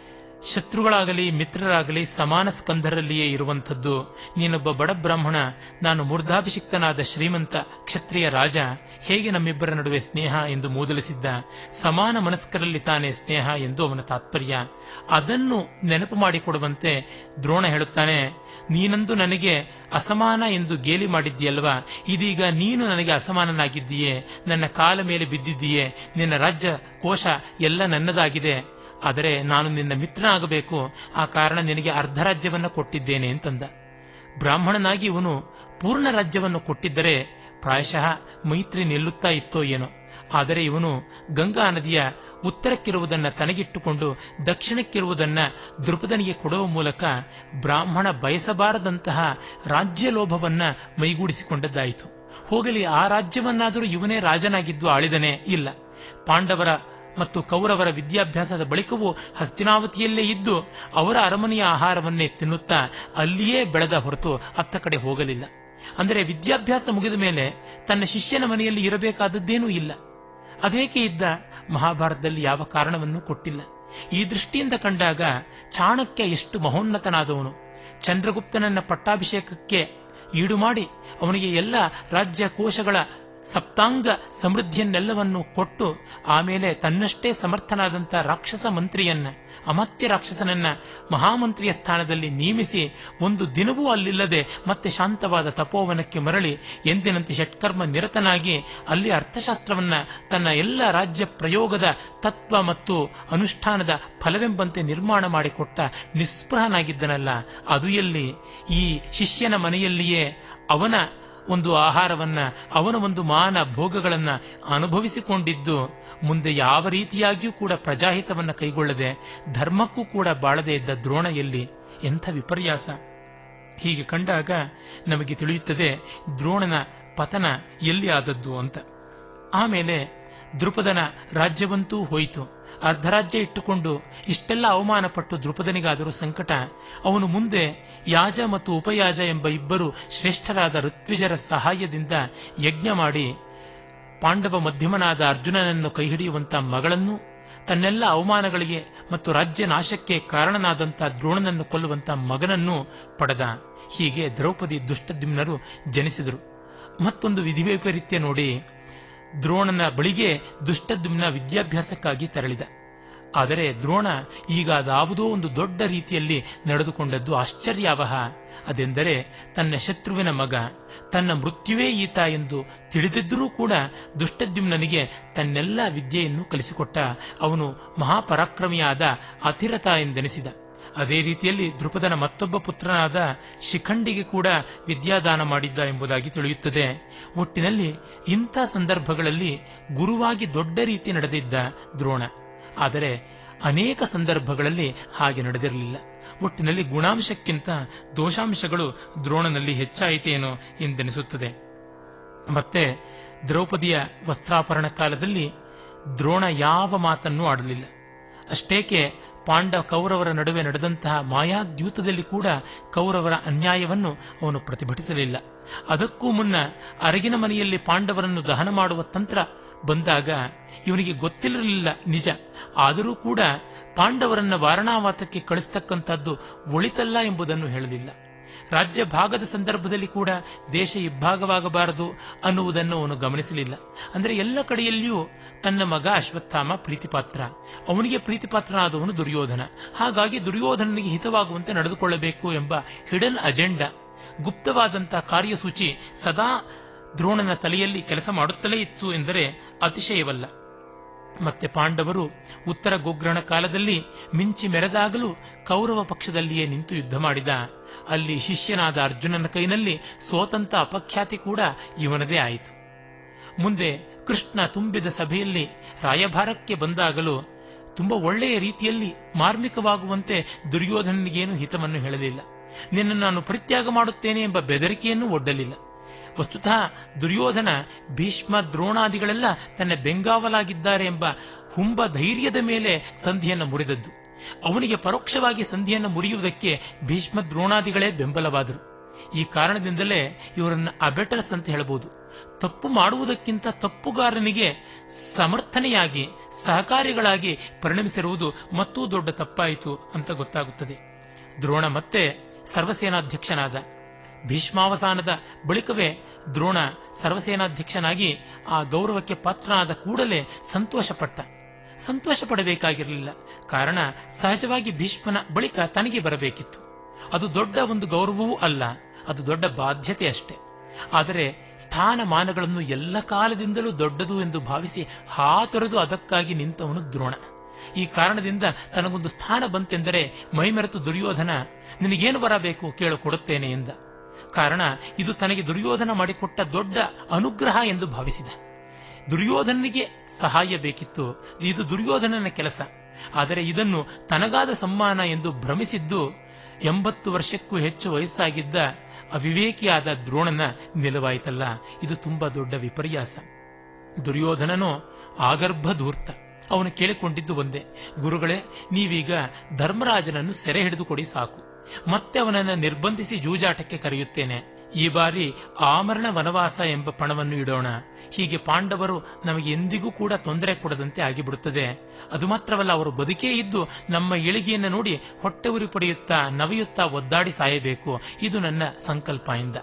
ಶತ್ರುಗಳಾಗಲಿ ಮಿತ್ರರಾಗಲಿ ಸಮಾನ ಸ್ಕಂಧರಲ್ಲಿಯೇ ಇರುವಂಥದ್ದು ನೀನೊಬ್ಬ ಬಡ ಬ್ರಾಹ್ಮಣ ನಾನು ಮೂರ್ಧಾಭಿಷಿಕ್ತನಾದ ಶ್ರೀಮಂತ ಕ್ಷತ್ರಿಯ ರಾಜ ಹೇಗೆ ನಮ್ಮಿಬ್ಬರ ನಡುವೆ ಸ್ನೇಹ ಎಂದು ಮೂದಲಿಸಿದ್ದ ಸಮಾನ ಮನಸ್ಕರಲ್ಲಿ ತಾನೇ ಸ್ನೇಹ ಎಂದು ಅವನ ತಾತ್ಪರ್ಯ ಅದನ್ನು ನೆನಪು ಮಾಡಿಕೊಡುವಂತೆ ದ್ರೋಣ ಹೇಳುತ್ತಾನೆ ನೀನಂದು ನನಗೆ ಅಸಮಾನ ಎಂದು ಗೇಲಿ ಮಾಡಿದ್ದೀಯಲ್ವಾ ಇದೀಗ ನೀನು ನನಗೆ ಅಸಮಾನನಾಗಿದ್ದೀಯೇ ನನ್ನ ಕಾಲ ಮೇಲೆ ಬಿದ್ದಿದ್ದೀಯೇ ನಿನ್ನ ರಾಜ್ಯ ಕೋಶ ಎಲ್ಲ ನನ್ನದಾಗಿದೆ ಆದರೆ ನಾನು ನಿನ್ನ ಮಿತ್ರನಾಗಬೇಕು ಆ ಕಾರಣ ನಿನಗೆ ಅರ್ಧ ರಾಜ್ಯವನ್ನು ಕೊಟ್ಟಿದ್ದೇನೆ ಅಂತಂದ ಬ್ರಾಹ್ಮಣನಾಗಿ ಇವನು ಪೂರ್ಣ ರಾಜ್ಯವನ್ನು ಕೊಟ್ಟಿದ್ದರೆ ಪ್ರಾಯಶಃ ಮೈತ್ರಿ ನಿಲ್ಲುತ್ತಾ ಇತ್ತೋ ಏನೋ ಆದರೆ ಇವನು ಗಂಗಾ ನದಿಯ ಉತ್ತರಕ್ಕಿರುವುದನ್ನ ತನಗಿಟ್ಟುಕೊಂಡು ದಕ್ಷಿಣಕ್ಕಿರುವುದನ್ನ ದೃಪದನಿಗೆ ಕೊಡುವ ಮೂಲಕ ಬ್ರಾಹ್ಮಣ ಬಯಸಬಾರದಂತಹ ರಾಜ್ಯ ಲೋಭವನ್ನ ಮೈಗೂಡಿಸಿಕೊಂಡದ್ದಾಯಿತು ಹೋಗಲಿ ಆ ರಾಜ್ಯವನ್ನಾದರೂ ಇವನೇ ರಾಜನಾಗಿದ್ದು ಆಳಿದನೇ ಇಲ್ಲ ಪಾಂಡವರ ಮತ್ತು ಕೌರವರ ವಿದ್ಯಾಭ್ಯಾಸದ ಬಳಿಕವೂ ಹಸ್ತಿನಾವತಿಯಲ್ಲೇ ಇದ್ದು ಅವರ ಅರಮನೆಯ ಆಹಾರವನ್ನೇ ತಿನ್ನುತ್ತಾ ಅಲ್ಲಿಯೇ ಬೆಳೆದ ಹೊರತು ಅತ್ತ ಕಡೆ ಹೋಗಲಿಲ್ಲ ಅಂದರೆ ವಿದ್ಯಾಭ್ಯಾಸ ಮುಗಿದ ಮೇಲೆ ತನ್ನ ಶಿಷ್ಯನ ಮನೆಯಲ್ಲಿ ಇರಬೇಕಾದದ್ದೇನೂ ಇಲ್ಲ ಅದೇಕೆ ಇದ್ದ ಮಹಾಭಾರತದಲ್ಲಿ ಯಾವ ಕಾರಣವನ್ನೂ ಕೊಟ್ಟಿಲ್ಲ ಈ ದೃಷ್ಟಿಯಿಂದ ಕಂಡಾಗ ಚಾಣಕ್ಯ ಎಷ್ಟು ಮಹೋನ್ನತನಾದವನು ಚಂದ್ರಗುಪ್ತನನ್ನ ಪಟ್ಟಾಭಿಷೇಕಕ್ಕೆ ಈಡು ಮಾಡಿ ಅವನಿಗೆ ಎಲ್ಲ ರಾಜ್ಯ ಕೋಶಗಳ ಸಪ್ತಾಂಗ ಸಮೃದ್ಧಿಯನ್ನೆಲ್ಲವನ್ನು ಕೊಟ್ಟು ಆಮೇಲೆ ತನ್ನಷ್ಟೇ ಸಮರ್ಥನಾದಂಥ ರಾಕ್ಷಸ ಮಂತ್ರಿಯನ್ನ ಅಮಾತ್ಯ ರಾಕ್ಷಸನನ್ನ ಮಹಾಮಂತ್ರಿಯ ಸ್ಥಾನದಲ್ಲಿ ನೇಮಿಸಿ ಒಂದು ದಿನವೂ ಅಲ್ಲಿಲ್ಲದೆ ಮತ್ತೆ ಶಾಂತವಾದ ತಪೋವನಕ್ಕೆ ಮರಳಿ ಎಂದಿನಂತೆ ಷಟ್ಕರ್ಮ ನಿರತನಾಗಿ ಅಲ್ಲಿ ಅರ್ಥಶಾಸ್ತ್ರವನ್ನ ತನ್ನ ಎಲ್ಲ ರಾಜ್ಯ ಪ್ರಯೋಗದ ತತ್ವ ಮತ್ತು ಅನುಷ್ಠಾನದ ಫಲವೆಂಬಂತೆ ನಿರ್ಮಾಣ ಮಾಡಿಕೊಟ್ಟ ನಿಸ್ಪೃಹನಾಗಿದ್ದನಲ್ಲ ಅದು ಎಲ್ಲಿ ಈ ಶಿಷ್ಯನ ಮನೆಯಲ್ಲಿಯೇ ಅವನ ಒಂದು ಆಹಾರವನ್ನ ಅವನ ಒಂದು ಮಾನ ಭೋಗಗಳನ್ನ ಅನುಭವಿಸಿಕೊಂಡಿದ್ದು ಮುಂದೆ ಯಾವ ರೀತಿಯಾಗಿಯೂ ಕೂಡ ಪ್ರಜಾಹಿತವನ್ನ ಕೈಗೊಳ್ಳದೆ ಧರ್ಮಕ್ಕೂ ಕೂಡ ಬಾಳದೆ ಇದ್ದ ದ್ರೋಣ ಎಲ್ಲಿ ಎಂಥ ವಿಪರ್ಯಾಸ ಹೀಗೆ ಕಂಡಾಗ ನಮಗೆ ತಿಳಿಯುತ್ತದೆ ದ್ರೋಣನ ಪತನ ಎಲ್ಲಿ ಆದದ್ದು ಅಂತ ಆಮೇಲೆ ದೃಪದನ ರಾಜ್ಯವಂತೂ ಹೋಯಿತು ಅರ್ಧರಾಜ್ಯ ಇಟ್ಟುಕೊಂಡು ಇಷ್ಟೆಲ್ಲ ಅವಮಾನ ಪಟ್ಟು ದೃಪದನಿಗಾದರೂ ಸಂಕಟ ಅವನು ಮುಂದೆ ಯಾಜ ಮತ್ತು ಉಪಯಾಜ ಎಂಬ ಇಬ್ಬರು ಶ್ರೇಷ್ಠರಾದ ಋತ್ವಿಜರ ಸಹಾಯದಿಂದ ಯಜ್ಞ ಮಾಡಿ ಪಾಂಡವ ಮಧ್ಯಮನಾದ ಅರ್ಜುನನನ್ನು ಕೈಹಿಡಿಯುವಂತ ಮಗಳನ್ನು ತನ್ನೆಲ್ಲ ಅವಮಾನಗಳಿಗೆ ಮತ್ತು ರಾಜ್ಯ ನಾಶಕ್ಕೆ ಕಾರಣನಾದಂಥ ದ್ರೋಣನನ್ನು ಕೊಲ್ಲುವಂತ ಮಗನನ್ನು ಪಡೆದ ಹೀಗೆ ದ್ರೌಪದಿ ದುಷ್ಟದ್ಯುಮ್ನರು ಜನಿಸಿದರು ಮತ್ತೊಂದು ವಿಧಿವೈಪರೀತ್ಯ ನೋಡಿ ದ್ರೋಣನ ಬಳಿಗೆ ದುಷ್ಟದ್ಯುಮ್ನ ವಿದ್ಯಾಭ್ಯಾಸಕ್ಕಾಗಿ ತೆರಳಿದ ಆದರೆ ದ್ರೋಣ ಈಗ ಅದಾವುದೋ ಒಂದು ದೊಡ್ಡ ರೀತಿಯಲ್ಲಿ ನಡೆದುಕೊಂಡದ್ದು ಆಶ್ಚರ್ಯಾವಹ ಅದೆಂದರೆ ತನ್ನ ಶತ್ರುವಿನ ಮಗ ತನ್ನ ಮೃತ್ಯುವೇ ಈತ ಎಂದು ತಿಳಿದಿದ್ದರೂ ಕೂಡ ದುಷ್ಟದ್ಯುಮ್ನನಿಗೆ ತನ್ನೆಲ್ಲ ವಿದ್ಯೆಯನ್ನು ಕಲಿಸಿಕೊಟ್ಟ ಅವನು ಮಹಾಪರಾಕ್ರಮಿಯಾದ ಅತಿರಥ ಎಂದೆನಿಸಿದ ಅದೇ ರೀತಿಯಲ್ಲಿ ದೃಪದನ ಮತ್ತೊಬ್ಬ ಪುತ್ರನಾದ ಶಿಖಂಡಿಗೆ ಕೂಡ ವಿದ್ಯಾದಾನ ಮಾಡಿದ್ದ ಎಂಬುದಾಗಿ ತಿಳಿಯುತ್ತದೆ ಒಟ್ಟಿನಲ್ಲಿ ಇಂಥ ಸಂದರ್ಭಗಳಲ್ಲಿ ಗುರುವಾಗಿ ದೊಡ್ಡ ರೀತಿ ನಡೆದಿದ್ದ ದ್ರೋಣ ಆದರೆ ಅನೇಕ ಸಂದರ್ಭಗಳಲ್ಲಿ ಹಾಗೆ ನಡೆದಿರಲಿಲ್ಲ ಒಟ್ಟಿನಲ್ಲಿ ಗುಣಾಂಶಕ್ಕಿಂತ ದೋಷಾಂಶಗಳು ದ್ರೋಣನಲ್ಲಿ ಹೆಚ್ಚಾಯಿತೇನೋ ಎಂದೆನಿಸುತ್ತದೆ ಮತ್ತೆ ದ್ರೌಪದಿಯ ವಸ್ತ್ರಾಪರಣ ಕಾಲದಲ್ಲಿ ದ್ರೋಣ ಯಾವ ಮಾತನ್ನೂ ಆಡಲಿಲ್ಲ ಅಷ್ಟೇಕೆ ಪಾಂಡ ಕೌರವರ ನಡುವೆ ನಡೆದಂತಹ ಮಾಯಾದ್ಯೂತದಲ್ಲಿ ಕೂಡ ಕೌರವರ ಅನ್ಯಾಯವನ್ನು ಅವನು ಪ್ರತಿಭಟಿಸಲಿಲ್ಲ ಅದಕ್ಕೂ ಮುನ್ನ ಅರಗಿನ ಮನೆಯಲ್ಲಿ ಪಾಂಡವರನ್ನು ದಹನ ಮಾಡುವ ತಂತ್ರ ಬಂದಾಗ ಇವನಿಗೆ ಗೊತ್ತಿರಲಿಲ್ಲ ನಿಜ ಆದರೂ ಕೂಡ ಪಾಂಡವರನ್ನ ವಾರಣಾವಾತಕ್ಕೆ ಕಳಿಸ್ತಕ್ಕಂಥದ್ದು ಒಳಿತಲ್ಲ ಎಂಬುದನ್ನು ಹೇಳಲಿಲ್ಲ ರಾಜ್ಯ ಭಾಗದ ಸಂದರ್ಭದಲ್ಲಿ ಕೂಡ ದೇಶ ಇಬ್ಬಾಗವಾಗಬಾರದು ಅನ್ನುವುದನ್ನು ಅವನು ಗಮನಿಸಲಿಲ್ಲ ಅಂದರೆ ಎಲ್ಲ ಕಡೆಯಲ್ಲಿಯೂ ತನ್ನ ಮಗ ಅಶ್ವತ್ಥಾಮ ಪ್ರೀತಿಪಾತ್ರ ಅವನಿಗೆ ಪ್ರೀತಿಪಾತ್ರನಾದವನು ದುರ್ಯೋಧನ ಹಾಗಾಗಿ ದುರ್ಯೋಧನನಿಗೆ ಹಿತವಾಗುವಂತೆ ನಡೆದುಕೊಳ್ಳಬೇಕು ಎಂಬ ಹಿಡನ್ ಅಜೆಂಡಾ ಗುಪ್ತವಾದಂತಹ ಕಾರ್ಯಸೂಚಿ ಸದಾ ದ್ರೋಣನ ತಲೆಯಲ್ಲಿ ಕೆಲಸ ಮಾಡುತ್ತಲೇ ಇತ್ತು ಎಂದರೆ ಅತಿಶಯವಲ್ಲ ಮತ್ತೆ ಪಾಂಡವರು ಉತ್ತರ ಗೋಗ್ರಹಣ ಕಾಲದಲ್ಲಿ ಮಿಂಚಿ ಮೆರೆದಾಗಲೂ ಕೌರವ ಪಕ್ಷದಲ್ಲಿಯೇ ನಿಂತು ಯುದ್ಧ ಮಾಡಿದ ಅಲ್ಲಿ ಶಿಷ್ಯನಾದ ಅರ್ಜುನನ ಕೈನಲ್ಲಿ ಸೋತಂತ ಅಪಖ್ಯಾತಿ ಕೂಡ ಇವನದೇ ಆಯಿತು ಮುಂದೆ ಕೃಷ್ಣ ತುಂಬಿದ ಸಭೆಯಲ್ಲಿ ರಾಯಭಾರಕ್ಕೆ ಬಂದಾಗಲೂ ತುಂಬಾ ಒಳ್ಳೆಯ ರೀತಿಯಲ್ಲಿ ಮಾರ್ಮಿಕವಾಗುವಂತೆ ದುರ್ಯೋಧನನಿಗೇನು ಹಿತವನ್ನು ಹೇಳಲಿಲ್ಲ ನಿನ್ನನ್ನು ನಾನು ಪರಿತ್ಯಾಗ ಮಾಡುತ್ತೇನೆ ಎಂಬ ಬೆದರಿಕೆಯನ್ನು ಒಡ್ಡಲಿಲ್ಲ ವಸ್ತುತಃ ದುರ್ಯೋಧನ ಭೀಷ್ಮ ದ್ರೋಣಾದಿಗಳೆಲ್ಲ ತನ್ನ ಬೆಂಗಾವಲಾಗಿದ್ದಾರೆ ಎಂಬ ಹುಂಬ ಧೈರ್ಯದ ಮೇಲೆ ಸಂಧಿಯನ್ನು ಮುರಿದದ್ದು ಅವನಿಗೆ ಪರೋಕ್ಷವಾಗಿ ಸಂಧಿಯನ್ನು ಮುರಿಯುವುದಕ್ಕೆ ಭೀಷ್ಮ ದ್ರೋಣಾದಿಗಳೇ ಬೆಂಬಲವಾದರು ಈ ಕಾರಣದಿಂದಲೇ ಇವರನ್ನ ಅಬೆಟರ್ಸ್ ಅಂತ ಹೇಳಬಹುದು ತಪ್ಪು ಮಾಡುವುದಕ್ಕಿಂತ ತಪ್ಪುಗಾರನಿಗೆ ಸಮರ್ಥನೆಯಾಗಿ ಸಹಕಾರಿಗಳಾಗಿ ಪರಿಣಮಿಸಿರುವುದು ಮತ್ತೂ ದೊಡ್ಡ ತಪ್ಪಾಯಿತು ಅಂತ ಗೊತ್ತಾಗುತ್ತದೆ ದ್ರೋಣ ಮತ್ತೆ ಸರ್ವಸೇನಾಧ್ಯಕ್ಷನಾದ ಭೀಷ್ಮಾವಸಾನದ ಬಳಿಕವೇ ದ್ರೋಣ ಸರ್ವಸೇನಾಧ್ಯಕ್ಷನಾಗಿ ಆ ಗೌರವಕ್ಕೆ ಪಾತ್ರನಾದ ಕೂಡಲೇ ಸಂತೋಷಪಟ್ಟ ಸಂತೋಷ ಪಡಬೇಕಾಗಿರಲಿಲ್ಲ ಕಾರಣ ಸಹಜವಾಗಿ ಭೀಷ್ಮನ ಬಳಿಕ ತನಗೆ ಬರಬೇಕಿತ್ತು ಅದು ದೊಡ್ಡ ಒಂದು ಗೌರವವೂ ಅಲ್ಲ ಅದು ದೊಡ್ಡ ಬಾಧ್ಯತೆ ಅಷ್ಟೇ ಆದರೆ ಸ್ಥಾನಮಾನಗಳನ್ನು ಎಲ್ಲ ಕಾಲದಿಂದಲೂ ದೊಡ್ಡದು ಎಂದು ಭಾವಿಸಿ ಹಾತೊರೆದು ಅದಕ್ಕಾಗಿ ನಿಂತವನು ದ್ರೋಣ ಈ ಕಾರಣದಿಂದ ತನಗೊಂದು ಸ್ಥಾನ ಬಂತೆಂದರೆ ಮೈಮೆರೆತು ದುರ್ಯೋಧನ ನಿನಗೇನು ಬರಬೇಕು ಕೇಳು ಕೊಡುತ್ತೇನೆ ಎಂದ ಕಾರಣ ಇದು ತನಗೆ ದುರ್ಯೋಧನ ಮಾಡಿಕೊಟ್ಟ ದೊಡ್ಡ ಅನುಗ್ರಹ ಎಂದು ಭಾವಿಸಿದ ದುರ್ಯೋಧನನಿಗೆ ಸಹಾಯ ಬೇಕಿತ್ತು ಇದು ದುರ್ಯೋಧನನ ಕೆಲಸ ಆದರೆ ಇದನ್ನು ತನಗಾದ ಸಮ್ಮಾನ ಎಂದು ಭ್ರಮಿಸಿದ್ದು ಎಂಬತ್ತು ವರ್ಷಕ್ಕೂ ಹೆಚ್ಚು ವಯಸ್ಸಾಗಿದ್ದ ಅವಿವೇಕಿಯಾದ ದ್ರೋಣನ ನಿಲುವಾಯಿತಲ್ಲ ಇದು ತುಂಬಾ ದೊಡ್ಡ ವಿಪರ್ಯಾಸ ದುರ್ಯೋಧನನು ಆಗರ್ಭ ಧೂರ್ತ ಅವನು ಕೇಳಿಕೊಂಡಿದ್ದು ಒಂದೇ ಗುರುಗಳೇ ನೀವೀಗ ಧರ್ಮರಾಜನನ್ನು ಸೆರೆ ಹಿಡಿದು ಕೊಡಿ ಸಾಕು ಮತ್ತೆ ಅವನನ್ನು ನಿರ್ಬಂಧಿಸಿ ಜೂಜಾಟಕ್ಕೆ ಕರೆಯುತ್ತೇನೆ ಈ ಬಾರಿ ಆಮರಣ ವನವಾಸ ಎಂಬ ಪಣವನ್ನು ಇಡೋಣ ಹೀಗೆ ಪಾಂಡವರು ನಮಗೆ ಎಂದಿಗೂ ಕೂಡ ತೊಂದರೆ ಕೊಡದಂತೆ ಆಗಿಬಿಡುತ್ತದೆ ಅದು ಮಾತ್ರವಲ್ಲ ಅವರು ಬದುಕೇ ಇದ್ದು ನಮ್ಮ ಏಳಿಗೆಯನ್ನು ನೋಡಿ ಹೊಟ್ಟೆ ಉರಿ ಪಡೆಯುತ್ತಾ ನವೆಯುತ್ತಾ ಒದ್ದಾಡಿ ಸಾಯಬೇಕು ಇದು ನನ್ನ ಸಂಕಲ್ಪ ಎಂದ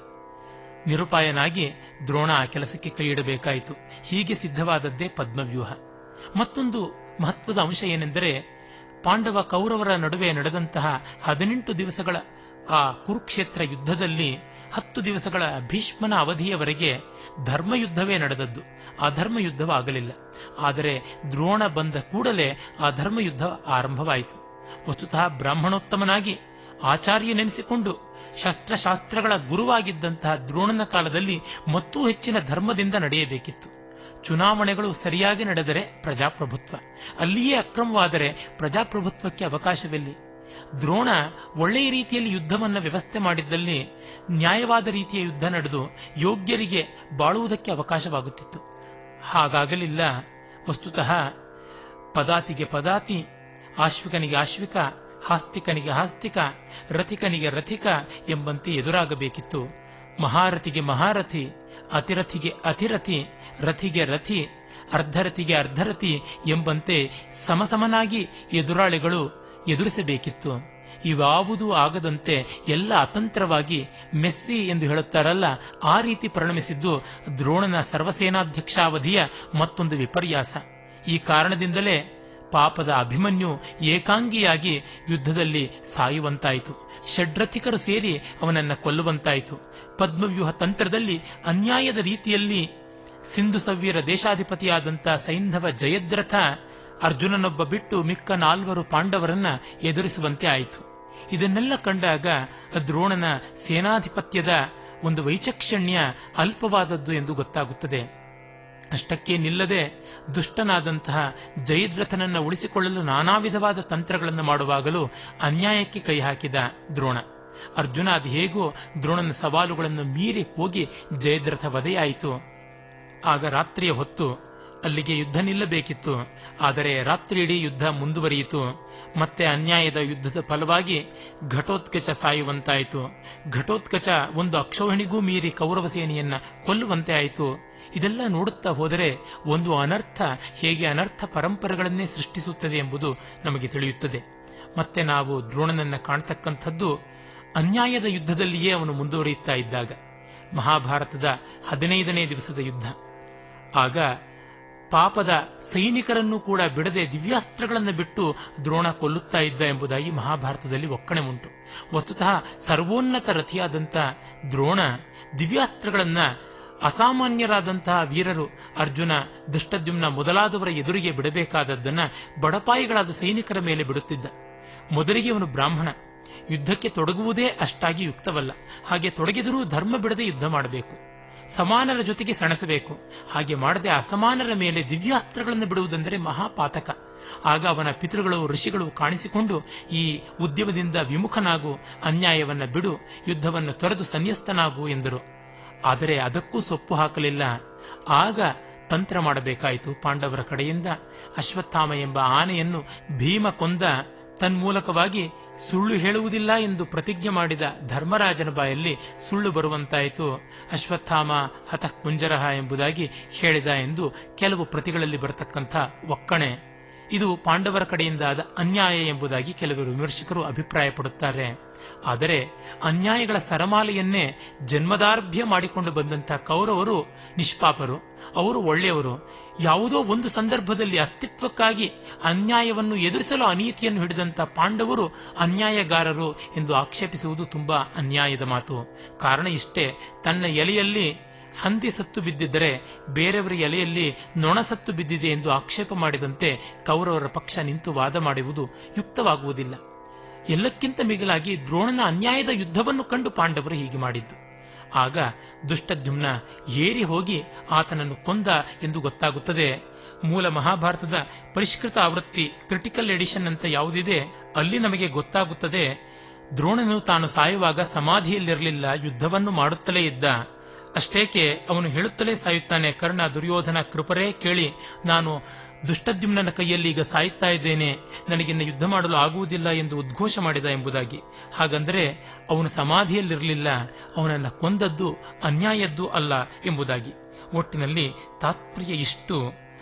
ನಿರುಪಾಯನಾಗಿ ದ್ರೋಣ ಆ ಕೆಲಸಕ್ಕೆ ಕೈ ಇಡಬೇಕಾಯಿತು ಹೀಗೆ ಸಿದ್ಧವಾದದ್ದೇ ಪದ್ಮವ್ಯೂಹ ಮತ್ತೊಂದು ಮಹತ್ವದ ಅಂಶ ಏನೆಂದರೆ ಪಾಂಡವ ಕೌರವರ ನಡುವೆ ನಡೆದಂತಹ ಹದಿನೆಂಟು ದಿವಸಗಳ ಆ ಕುರುಕ್ಷೇತ್ರ ಯುದ್ಧದಲ್ಲಿ ಹತ್ತು ದಿವಸಗಳ ಭೀಷ್ಮನ ಅವಧಿಯವರೆಗೆ ಧರ್ಮಯುದ್ಧವೇ ನಡೆದದ್ದು ಆ ಧರ್ಮಯುದ್ಧವಾಗಲಿಲ್ಲ ಆದರೆ ದ್ರೋಣ ಬಂದ ಕೂಡಲೇ ಆ ಧರ್ಮಯುದ್ಧ ಆರಂಭವಾಯಿತು ವಸ್ತುತಃ ಬ್ರಾಹ್ಮಣೋತ್ತಮನಾಗಿ ಆಚಾರ್ಯನೆನಿಸಿಕೊಂಡು ಶಸ್ತ್ರಶಾಸ್ತ್ರಗಳ ಗುರುವಾಗಿದ್ದಂತಹ ದ್ರೋಣನ ಕಾಲದಲ್ಲಿ ಮತ್ತೂ ಹೆಚ್ಚಿನ ಧರ್ಮದಿಂದ ನಡೆಯಬೇಕಿತ್ತು ಚುನಾವಣೆಗಳು ಸರಿಯಾಗಿ ನಡೆದರೆ ಪ್ರಜಾಪ್ರಭುತ್ವ ಅಲ್ಲಿಯೇ ಅಕ್ರಮವಾದರೆ ಪ್ರಜಾಪ್ರಭುತ್ವಕ್ಕೆ ಅವಕಾಶವಿಲ್ಲ ದ್ರೋಣ ಒಳ್ಳೆಯ ರೀತಿಯಲ್ಲಿ ಯುದ್ಧವನ್ನ ವ್ಯವಸ್ಥೆ ಮಾಡಿದ್ದಲ್ಲಿ ನ್ಯಾಯವಾದ ರೀತಿಯ ಯುದ್ಧ ನಡೆದು ಯೋಗ್ಯರಿಗೆ ಬಾಳುವುದಕ್ಕೆ ಅವಕಾಶವಾಗುತ್ತಿತ್ತು ಹಾಗಾಗಲಿಲ್ಲ ವಸ್ತುತಃ ಪದಾತಿಗೆ ಪದಾತಿ ಆಶ್ವಿಕನಿಗೆ ಆಶ್ವಿಕ ಹಾಸ್ತಿಕನಿಗೆ ಹಾಸ್ತಿಕ ರಥಿಕನಿಗೆ ರಥಿಕ ಎಂಬಂತೆ ಎದುರಾಗಬೇಕಿತ್ತು ಮಹಾರಥಿಗೆ ಮಹಾರಥಿ ಅತಿರಥಿಗೆ ಅತಿರಥಿ ರಥಿಗೆ ರಥಿ ಅರ್ಧರಥಿಗೆ ಅರ್ಧರಥಿ ಎಂಬಂತೆ ಸಮಸಮನಾಗಿ ಎದುರಾಳಿಗಳು ಎದುರಿಸಬೇಕಿತ್ತು ಇವಾವುದೂ ಆಗದಂತೆ ಎಲ್ಲ ಅತಂತ್ರವಾಗಿ ಮೆಸ್ಸಿ ಎಂದು ಹೇಳುತ್ತಾರಲ್ಲ ಆ ರೀತಿ ಪರಿಣಮಿಸಿದ್ದು ದ್ರೋಣನ ಸರ್ವಸೇನಾಧ್ಯಕ್ಷಾವಧಿಯ ಮತ್ತೊಂದು ವಿಪರ್ಯಾಸ ಈ ಕಾರಣದಿಂದಲೇ ಪಾಪದ ಅಭಿಮನ್ಯು ಏಕಾಂಗಿಯಾಗಿ ಯುದ್ಧದಲ್ಲಿ ಸಾಯುವಂತಾಯಿತು ಷಡ್ರಥಿಕರು ಸೇರಿ ಅವನನ್ನ ಕೊಲ್ಲುವಂತಾಯಿತು ಪದ್ಮವ್ಯೂಹ ತಂತ್ರದಲ್ಲಿ ಅನ್ಯಾಯದ ರೀತಿಯಲ್ಲಿ ಸಿಂಧು ಸವ್ಯರ ದೇಶಾಧಿಪತಿಯಾದಂಥ ಸೈಂಧವ ಜಯದ್ರಥ ಅರ್ಜುನನೊಬ್ಬ ಬಿಟ್ಟು ಮಿಕ್ಕ ನಾಲ್ವರು ಪಾಂಡವರನ್ನ ಎದುರಿಸುವಂತೆ ಆಯಿತು ಇದನ್ನೆಲ್ಲ ಕಂಡಾಗ ದ್ರೋಣನ ಸೇನಾಧಿಪತ್ಯದ ಒಂದು ವೈಚಕ್ಷಣ್ಯ ಅಲ್ಪವಾದದ್ದು ಎಂದು ಗೊತ್ತಾಗುತ್ತದೆ ಅಷ್ಟಕ್ಕೆ ನಿಲ್ಲದೆ ದುಷ್ಟನಾದಂತಹ ಜಯದ್ರಥನನ್ನ ಉಳಿಸಿಕೊಳ್ಳಲು ನಾನಾ ವಿಧವಾದ ತಂತ್ರಗಳನ್ನು ಮಾಡುವಾಗಲೂ ಅನ್ಯಾಯಕ್ಕೆ ಕೈ ಹಾಕಿದ ದ್ರೋಣ ಅರ್ಜುನ ಅದು ಹೇಗೋ ದ್ರೋಣನ ಸವಾಲುಗಳನ್ನು ಮೀರಿ ಹೋಗಿ ಜಯದ್ರಥ ವಧೆಯಾಯಿತು ಆಗ ರಾತ್ರಿಯ ಹೊತ್ತು ಅಲ್ಲಿಗೆ ಯುದ್ಧ ನಿಲ್ಲಬೇಕಿತ್ತು ಆದರೆ ರಾತ್ರಿ ಇಡೀ ಯುದ್ಧ ಮುಂದುವರಿಯಿತು ಮತ್ತೆ ಅನ್ಯಾಯದ ಯುದ್ಧದ ಫಲವಾಗಿ ಘಟೋತ್ಕಚ ಸಾಯುವಂತಾಯಿತು ಘಟೋತ್ಕಚ ಒಂದು ಅಕ್ಷೋಹಿಣಿಗೂ ಮೀರಿ ಕೌರವ ಸೇನೆಯನ್ನ ಕೊಲ್ಲುವಂತೆ ಆಯಿತು ಇದೆಲ್ಲ ನೋಡುತ್ತಾ ಹೋದರೆ ಒಂದು ಅನರ್ಥ ಹೇಗೆ ಅನರ್ಥ ಪರಂಪರೆಗಳನ್ನೇ ಸೃಷ್ಟಿಸುತ್ತದೆ ಎಂಬುದು ನಮಗೆ ತಿಳಿಯುತ್ತದೆ ಮತ್ತೆ ನಾವು ದ್ರೋಣನನ್ನ ಕಾಣ್ತಕ್ಕಂಥದ್ದು ಅನ್ಯಾಯದ ಯುದ್ಧದಲ್ಲಿಯೇ ಅವನು ಮುಂದುವರಿಯುತ್ತಾ ಇದ್ದಾಗ ಮಹಾಭಾರತದ ಹದಿನೈದನೇ ದಿವಸದ ಯುದ್ಧ ಆಗ ಪಾಪದ ಸೈನಿಕರನ್ನು ಕೂಡ ಬಿಡದೆ ದಿವ್ಯಾಸ್ತ್ರಗಳನ್ನು ಬಿಟ್ಟು ದ್ರೋಣ ಕೊಲ್ಲುತ್ತಾ ಇದ್ದ ಎಂಬುದಾಗಿ ಮಹಾಭಾರತದಲ್ಲಿ ಒಕ್ಕಣೆ ಉಂಟು ವಸ್ತುತಃ ಸರ್ವೋನ್ನತ ರಥಿಯಾದಂಥ ದ್ರೋಣ ದಿವ್ಯಾಸ್ತ್ರಗಳನ್ನ ಅಸಾಮಾನ್ಯರಾದಂತಹ ವೀರರು ಅರ್ಜುನ ದುಷ್ಟದ್ಯುಮ್ನ ಮೊದಲಾದವರ ಎದುರಿಗೆ ಬಿಡಬೇಕಾದದ್ದನ್ನ ಬಡಪಾಯಿಗಳಾದ ಸೈನಿಕರ ಮೇಲೆ ಬಿಡುತ್ತಿದ್ದ ಮೊದಲಿಗೆ ಅವನು ಬ್ರಾಹ್ಮಣ ಯುದ್ಧಕ್ಕೆ ತೊಡಗುವುದೇ ಅಷ್ಟಾಗಿ ಯುಕ್ತವಲ್ಲ ಹಾಗೆ ತೊಡಗಿದರೂ ಧರ್ಮ ಬಿಡದೆ ಯುದ್ಧ ಮಾಡಬೇಕು ಸಮಾನರ ಜೊತೆಗೆ ಸೆಣಸಬೇಕು ಹಾಗೆ ಮಾಡದೆ ಅಸಮಾನರ ಮೇಲೆ ದಿವ್ಯಾಸ್ತ್ರಗಳನ್ನು ಬಿಡುವುದೆಂದರೆ ಮಹಾಪಾತಕ ಆಗ ಅವನ ಪಿತೃಗಳು ಋಷಿಗಳು ಕಾಣಿಸಿಕೊಂಡು ಈ ಉದ್ಯಮದಿಂದ ವಿಮುಖನಾಗು ಅನ್ಯಾಯವನ್ನ ಬಿಡು ಯುದ್ಧವನ್ನು ತೊರೆದು ಸನ್ಯಸ್ತನಾಗು ಎಂದರು ಆದರೆ ಅದಕ್ಕೂ ಸೊಪ್ಪು ಹಾಕಲಿಲ್ಲ ಆಗ ತಂತ್ರ ಮಾಡಬೇಕಾಯಿತು ಪಾಂಡವರ ಕಡೆಯಿಂದ ಅಶ್ವತ್ಥಾಮ ಎಂಬ ಆನೆಯನ್ನು ಭೀಮ ಕೊಂದ ತನ್ಮೂಲಕವಾಗಿ ಸುಳ್ಳು ಹೇಳುವುದಿಲ್ಲ ಎಂದು ಪ್ರತಿಜ್ಞೆ ಮಾಡಿದ ಧರ್ಮರಾಜನ ಬಾಯಲ್ಲಿ ಸುಳ್ಳು ಬರುವಂತಾಯಿತು ಅಶ್ವತ್ಥಾಮ ಹತಃ ಕುಂಜರಹ ಎಂಬುದಾಗಿ ಹೇಳಿದ ಎಂದು ಕೆಲವು ಪ್ರತಿಗಳಲ್ಲಿ ಬರತಕ್ಕಂಥ ಒಕ್ಕಣೆ ಇದು ಪಾಂಡವರ ಕಡೆಯಿಂದಾದ ಅನ್ಯಾಯ ಎಂಬುದಾಗಿ ಕೆಲವರು ವಿಮರ್ಶಕರು ಅಭಿಪ್ರಾಯಪಡುತ್ತಾರೆ ಆದರೆ ಅನ್ಯಾಯಗಳ ಸರಮಾಲೆಯನ್ನೇ ಜನ್ಮದಾರ್ಭ್ಯ ಮಾಡಿಕೊಂಡು ಬಂದಂತಹ ಕೌರವರು ನಿಷ್ಪಾಪರು ಅವರು ಒಳ್ಳೆಯವರು ಯಾವುದೋ ಒಂದು ಸಂದರ್ಭದಲ್ಲಿ ಅಸ್ತಿತ್ವಕ್ಕಾಗಿ ಅನ್ಯಾಯವನ್ನು ಎದುರಿಸಲು ಅನೀತಿಯನ್ನು ಹಿಡಿದಂತ ಪಾಂಡವರು ಅನ್ಯಾಯಗಾರರು ಎಂದು ಆಕ್ಷೇಪಿಸುವುದು ತುಂಬಾ ಅನ್ಯಾಯದ ಮಾತು ಕಾರಣ ಇಷ್ಟೇ ತನ್ನ ಎಲೆಯಲ್ಲಿ ಹಂದಿ ಸತ್ತು ಬಿದ್ದಿದ್ದರೆ ಬೇರೆಯವರ ಎಲೆಯಲ್ಲಿ ನೊಣ ಸತ್ತು ಬಿದ್ದಿದೆ ಎಂದು ಆಕ್ಷೇಪ ಮಾಡಿದಂತೆ ಕೌರವರ ಪಕ್ಷ ನಿಂತು ವಾದ ಮಾಡುವುದು ಯುಕ್ತವಾಗುವುದಿಲ್ಲ ಎಲ್ಲಕ್ಕಿಂತ ಮಿಗಿಲಾಗಿ ದ್ರೋಣನ ಅನ್ಯಾಯದ ಯುದ್ಧವನ್ನು ಕಂಡು ಪಾಂಡವರು ಹೀಗೆ ಮಾಡಿದ್ದು ಆಗ ದುಷ್ಟದ್ಯುಮ್ನ ಏರಿ ಹೋಗಿ ಆತನನ್ನು ಕೊಂದ ಎಂದು ಗೊತ್ತಾಗುತ್ತದೆ ಮೂಲ ಮಹಾಭಾರತದ ಪರಿಷ್ಕೃತ ಆವೃತ್ತಿ ಕ್ರಿಟಿಕಲ್ ಎಡಿಷನ್ ಅಂತ ಯಾವುದಿದೆ ಅಲ್ಲಿ ನಮಗೆ ಗೊತ್ತಾಗುತ್ತದೆ ದ್ರೋಣನು ತಾನು ಸಾಯುವಾಗ ಸಮಾಧಿಯಲ್ಲಿರಲಿಲ್ಲ ಯುದ್ಧವನ್ನು ಮಾಡುತ್ತಲೇ ಇದ್ದ ಅಷ್ಟೇಕೆ ಅವನು ಹೇಳುತ್ತಲೇ ಸಾಯುತ್ತಾನೆ ಕರ್ಣ ದುರ್ಯೋಧನ ಕೃಪರೇ ಕೇಳಿ ನಾನು ದುಷ್ಟದ್ಯುಮ್ನನ ಕೈಯಲ್ಲಿ ಈಗ ಸಾಯುತ್ತಾ ಇದ್ದೇನೆ ನನಗಿನ್ನ ಯುದ್ಧ ಮಾಡಲು ಆಗುವುದಿಲ್ಲ ಎಂದು ಉದ್ಘೋಷ ಮಾಡಿದ ಎಂಬುದಾಗಿ ಹಾಗಂದರೆ ಅವನು ಸಮಾಧಿಯಲ್ಲಿರಲಿಲ್ಲ ಅವನನ್ನ ಕೊಂದದ್ದು ಅನ್ಯಾಯದ್ದು ಅಲ್ಲ ಎಂಬುದಾಗಿ ಒಟ್ಟಿನಲ್ಲಿ ತಾತ್ಪರ್ಯ ಇಷ್ಟು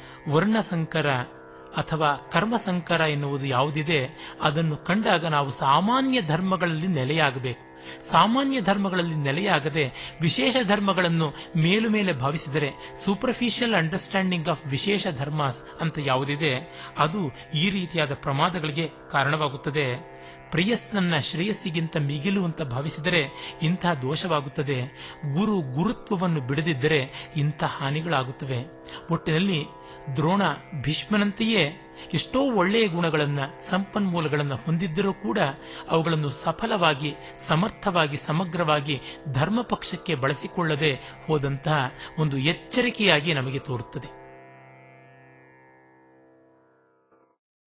ವರ್ಣಸಂಕರ ಅಥವಾ ಕರ್ಮಸಂಕರ ಎನ್ನುವುದು ಯಾವುದಿದೆ ಅದನ್ನು ಕಂಡಾಗ ನಾವು ಸಾಮಾನ್ಯ ಧರ್ಮಗಳಲ್ಲಿ ನೆಲೆಯಾಗಬೇಕು ಸಾಮಾನ್ಯ ಧರ್ಮಗಳಲ್ಲಿ ನೆಲೆಯಾಗದೆ ವಿಶೇಷ ಧರ್ಮಗಳನ್ನು ಮೇಲು ಮೇಲೆ ಭಾವಿಸಿದರೆ ಸೂಪರ್ಫಿಷಿಯಲ್ ಅಂಡರ್ಸ್ಟ್ಯಾಂಡಿಂಗ್ ಆಫ್ ವಿಶೇಷ ಧರ್ಮಾಸ್ ಅಂತ ಯಾವುದಿದೆ ಅದು ಈ ರೀತಿಯಾದ ಪ್ರಮಾದಗಳಿಗೆ ಕಾರಣವಾಗುತ್ತದೆ ಪ್ರಿಯಸ್ಸನ್ನ ಶ್ರೇಯಸ್ಸಿಗಿಂತ ಮಿಗಿಲು ಅಂತ ಭಾವಿಸಿದರೆ ಇಂಥ ದೋಷವಾಗುತ್ತದೆ ಗುರು ಗುರುತ್ವವನ್ನು ಬಿಡದಿದ್ದರೆ ಇಂಥ ಹಾನಿಗಳಾಗುತ್ತವೆ ಒಟ್ಟಿನಲ್ಲಿ ದ್ರೋಣ ಭೀಷ್ಮನಂತೆಯೇ ಎಷ್ಟೋ ಒಳ್ಳೆಯ ಗುಣಗಳನ್ನ ಸಂಪನ್ಮೂಲಗಳನ್ನ ಹೊಂದಿದ್ದರೂ ಕೂಡ ಅವುಗಳನ್ನು ಸಫಲವಾಗಿ ಸಮರ್ಥವಾಗಿ ಸಮಗ್ರವಾಗಿ ಧರ್ಮ ಪಕ್ಷಕ್ಕೆ ಬಳಸಿಕೊಳ್ಳದೆ ಹೋದಂತಹ ಒಂದು ಎಚ್ಚರಿಕೆಯಾಗಿ ನಮಗೆ ತೋರುತ್ತದೆ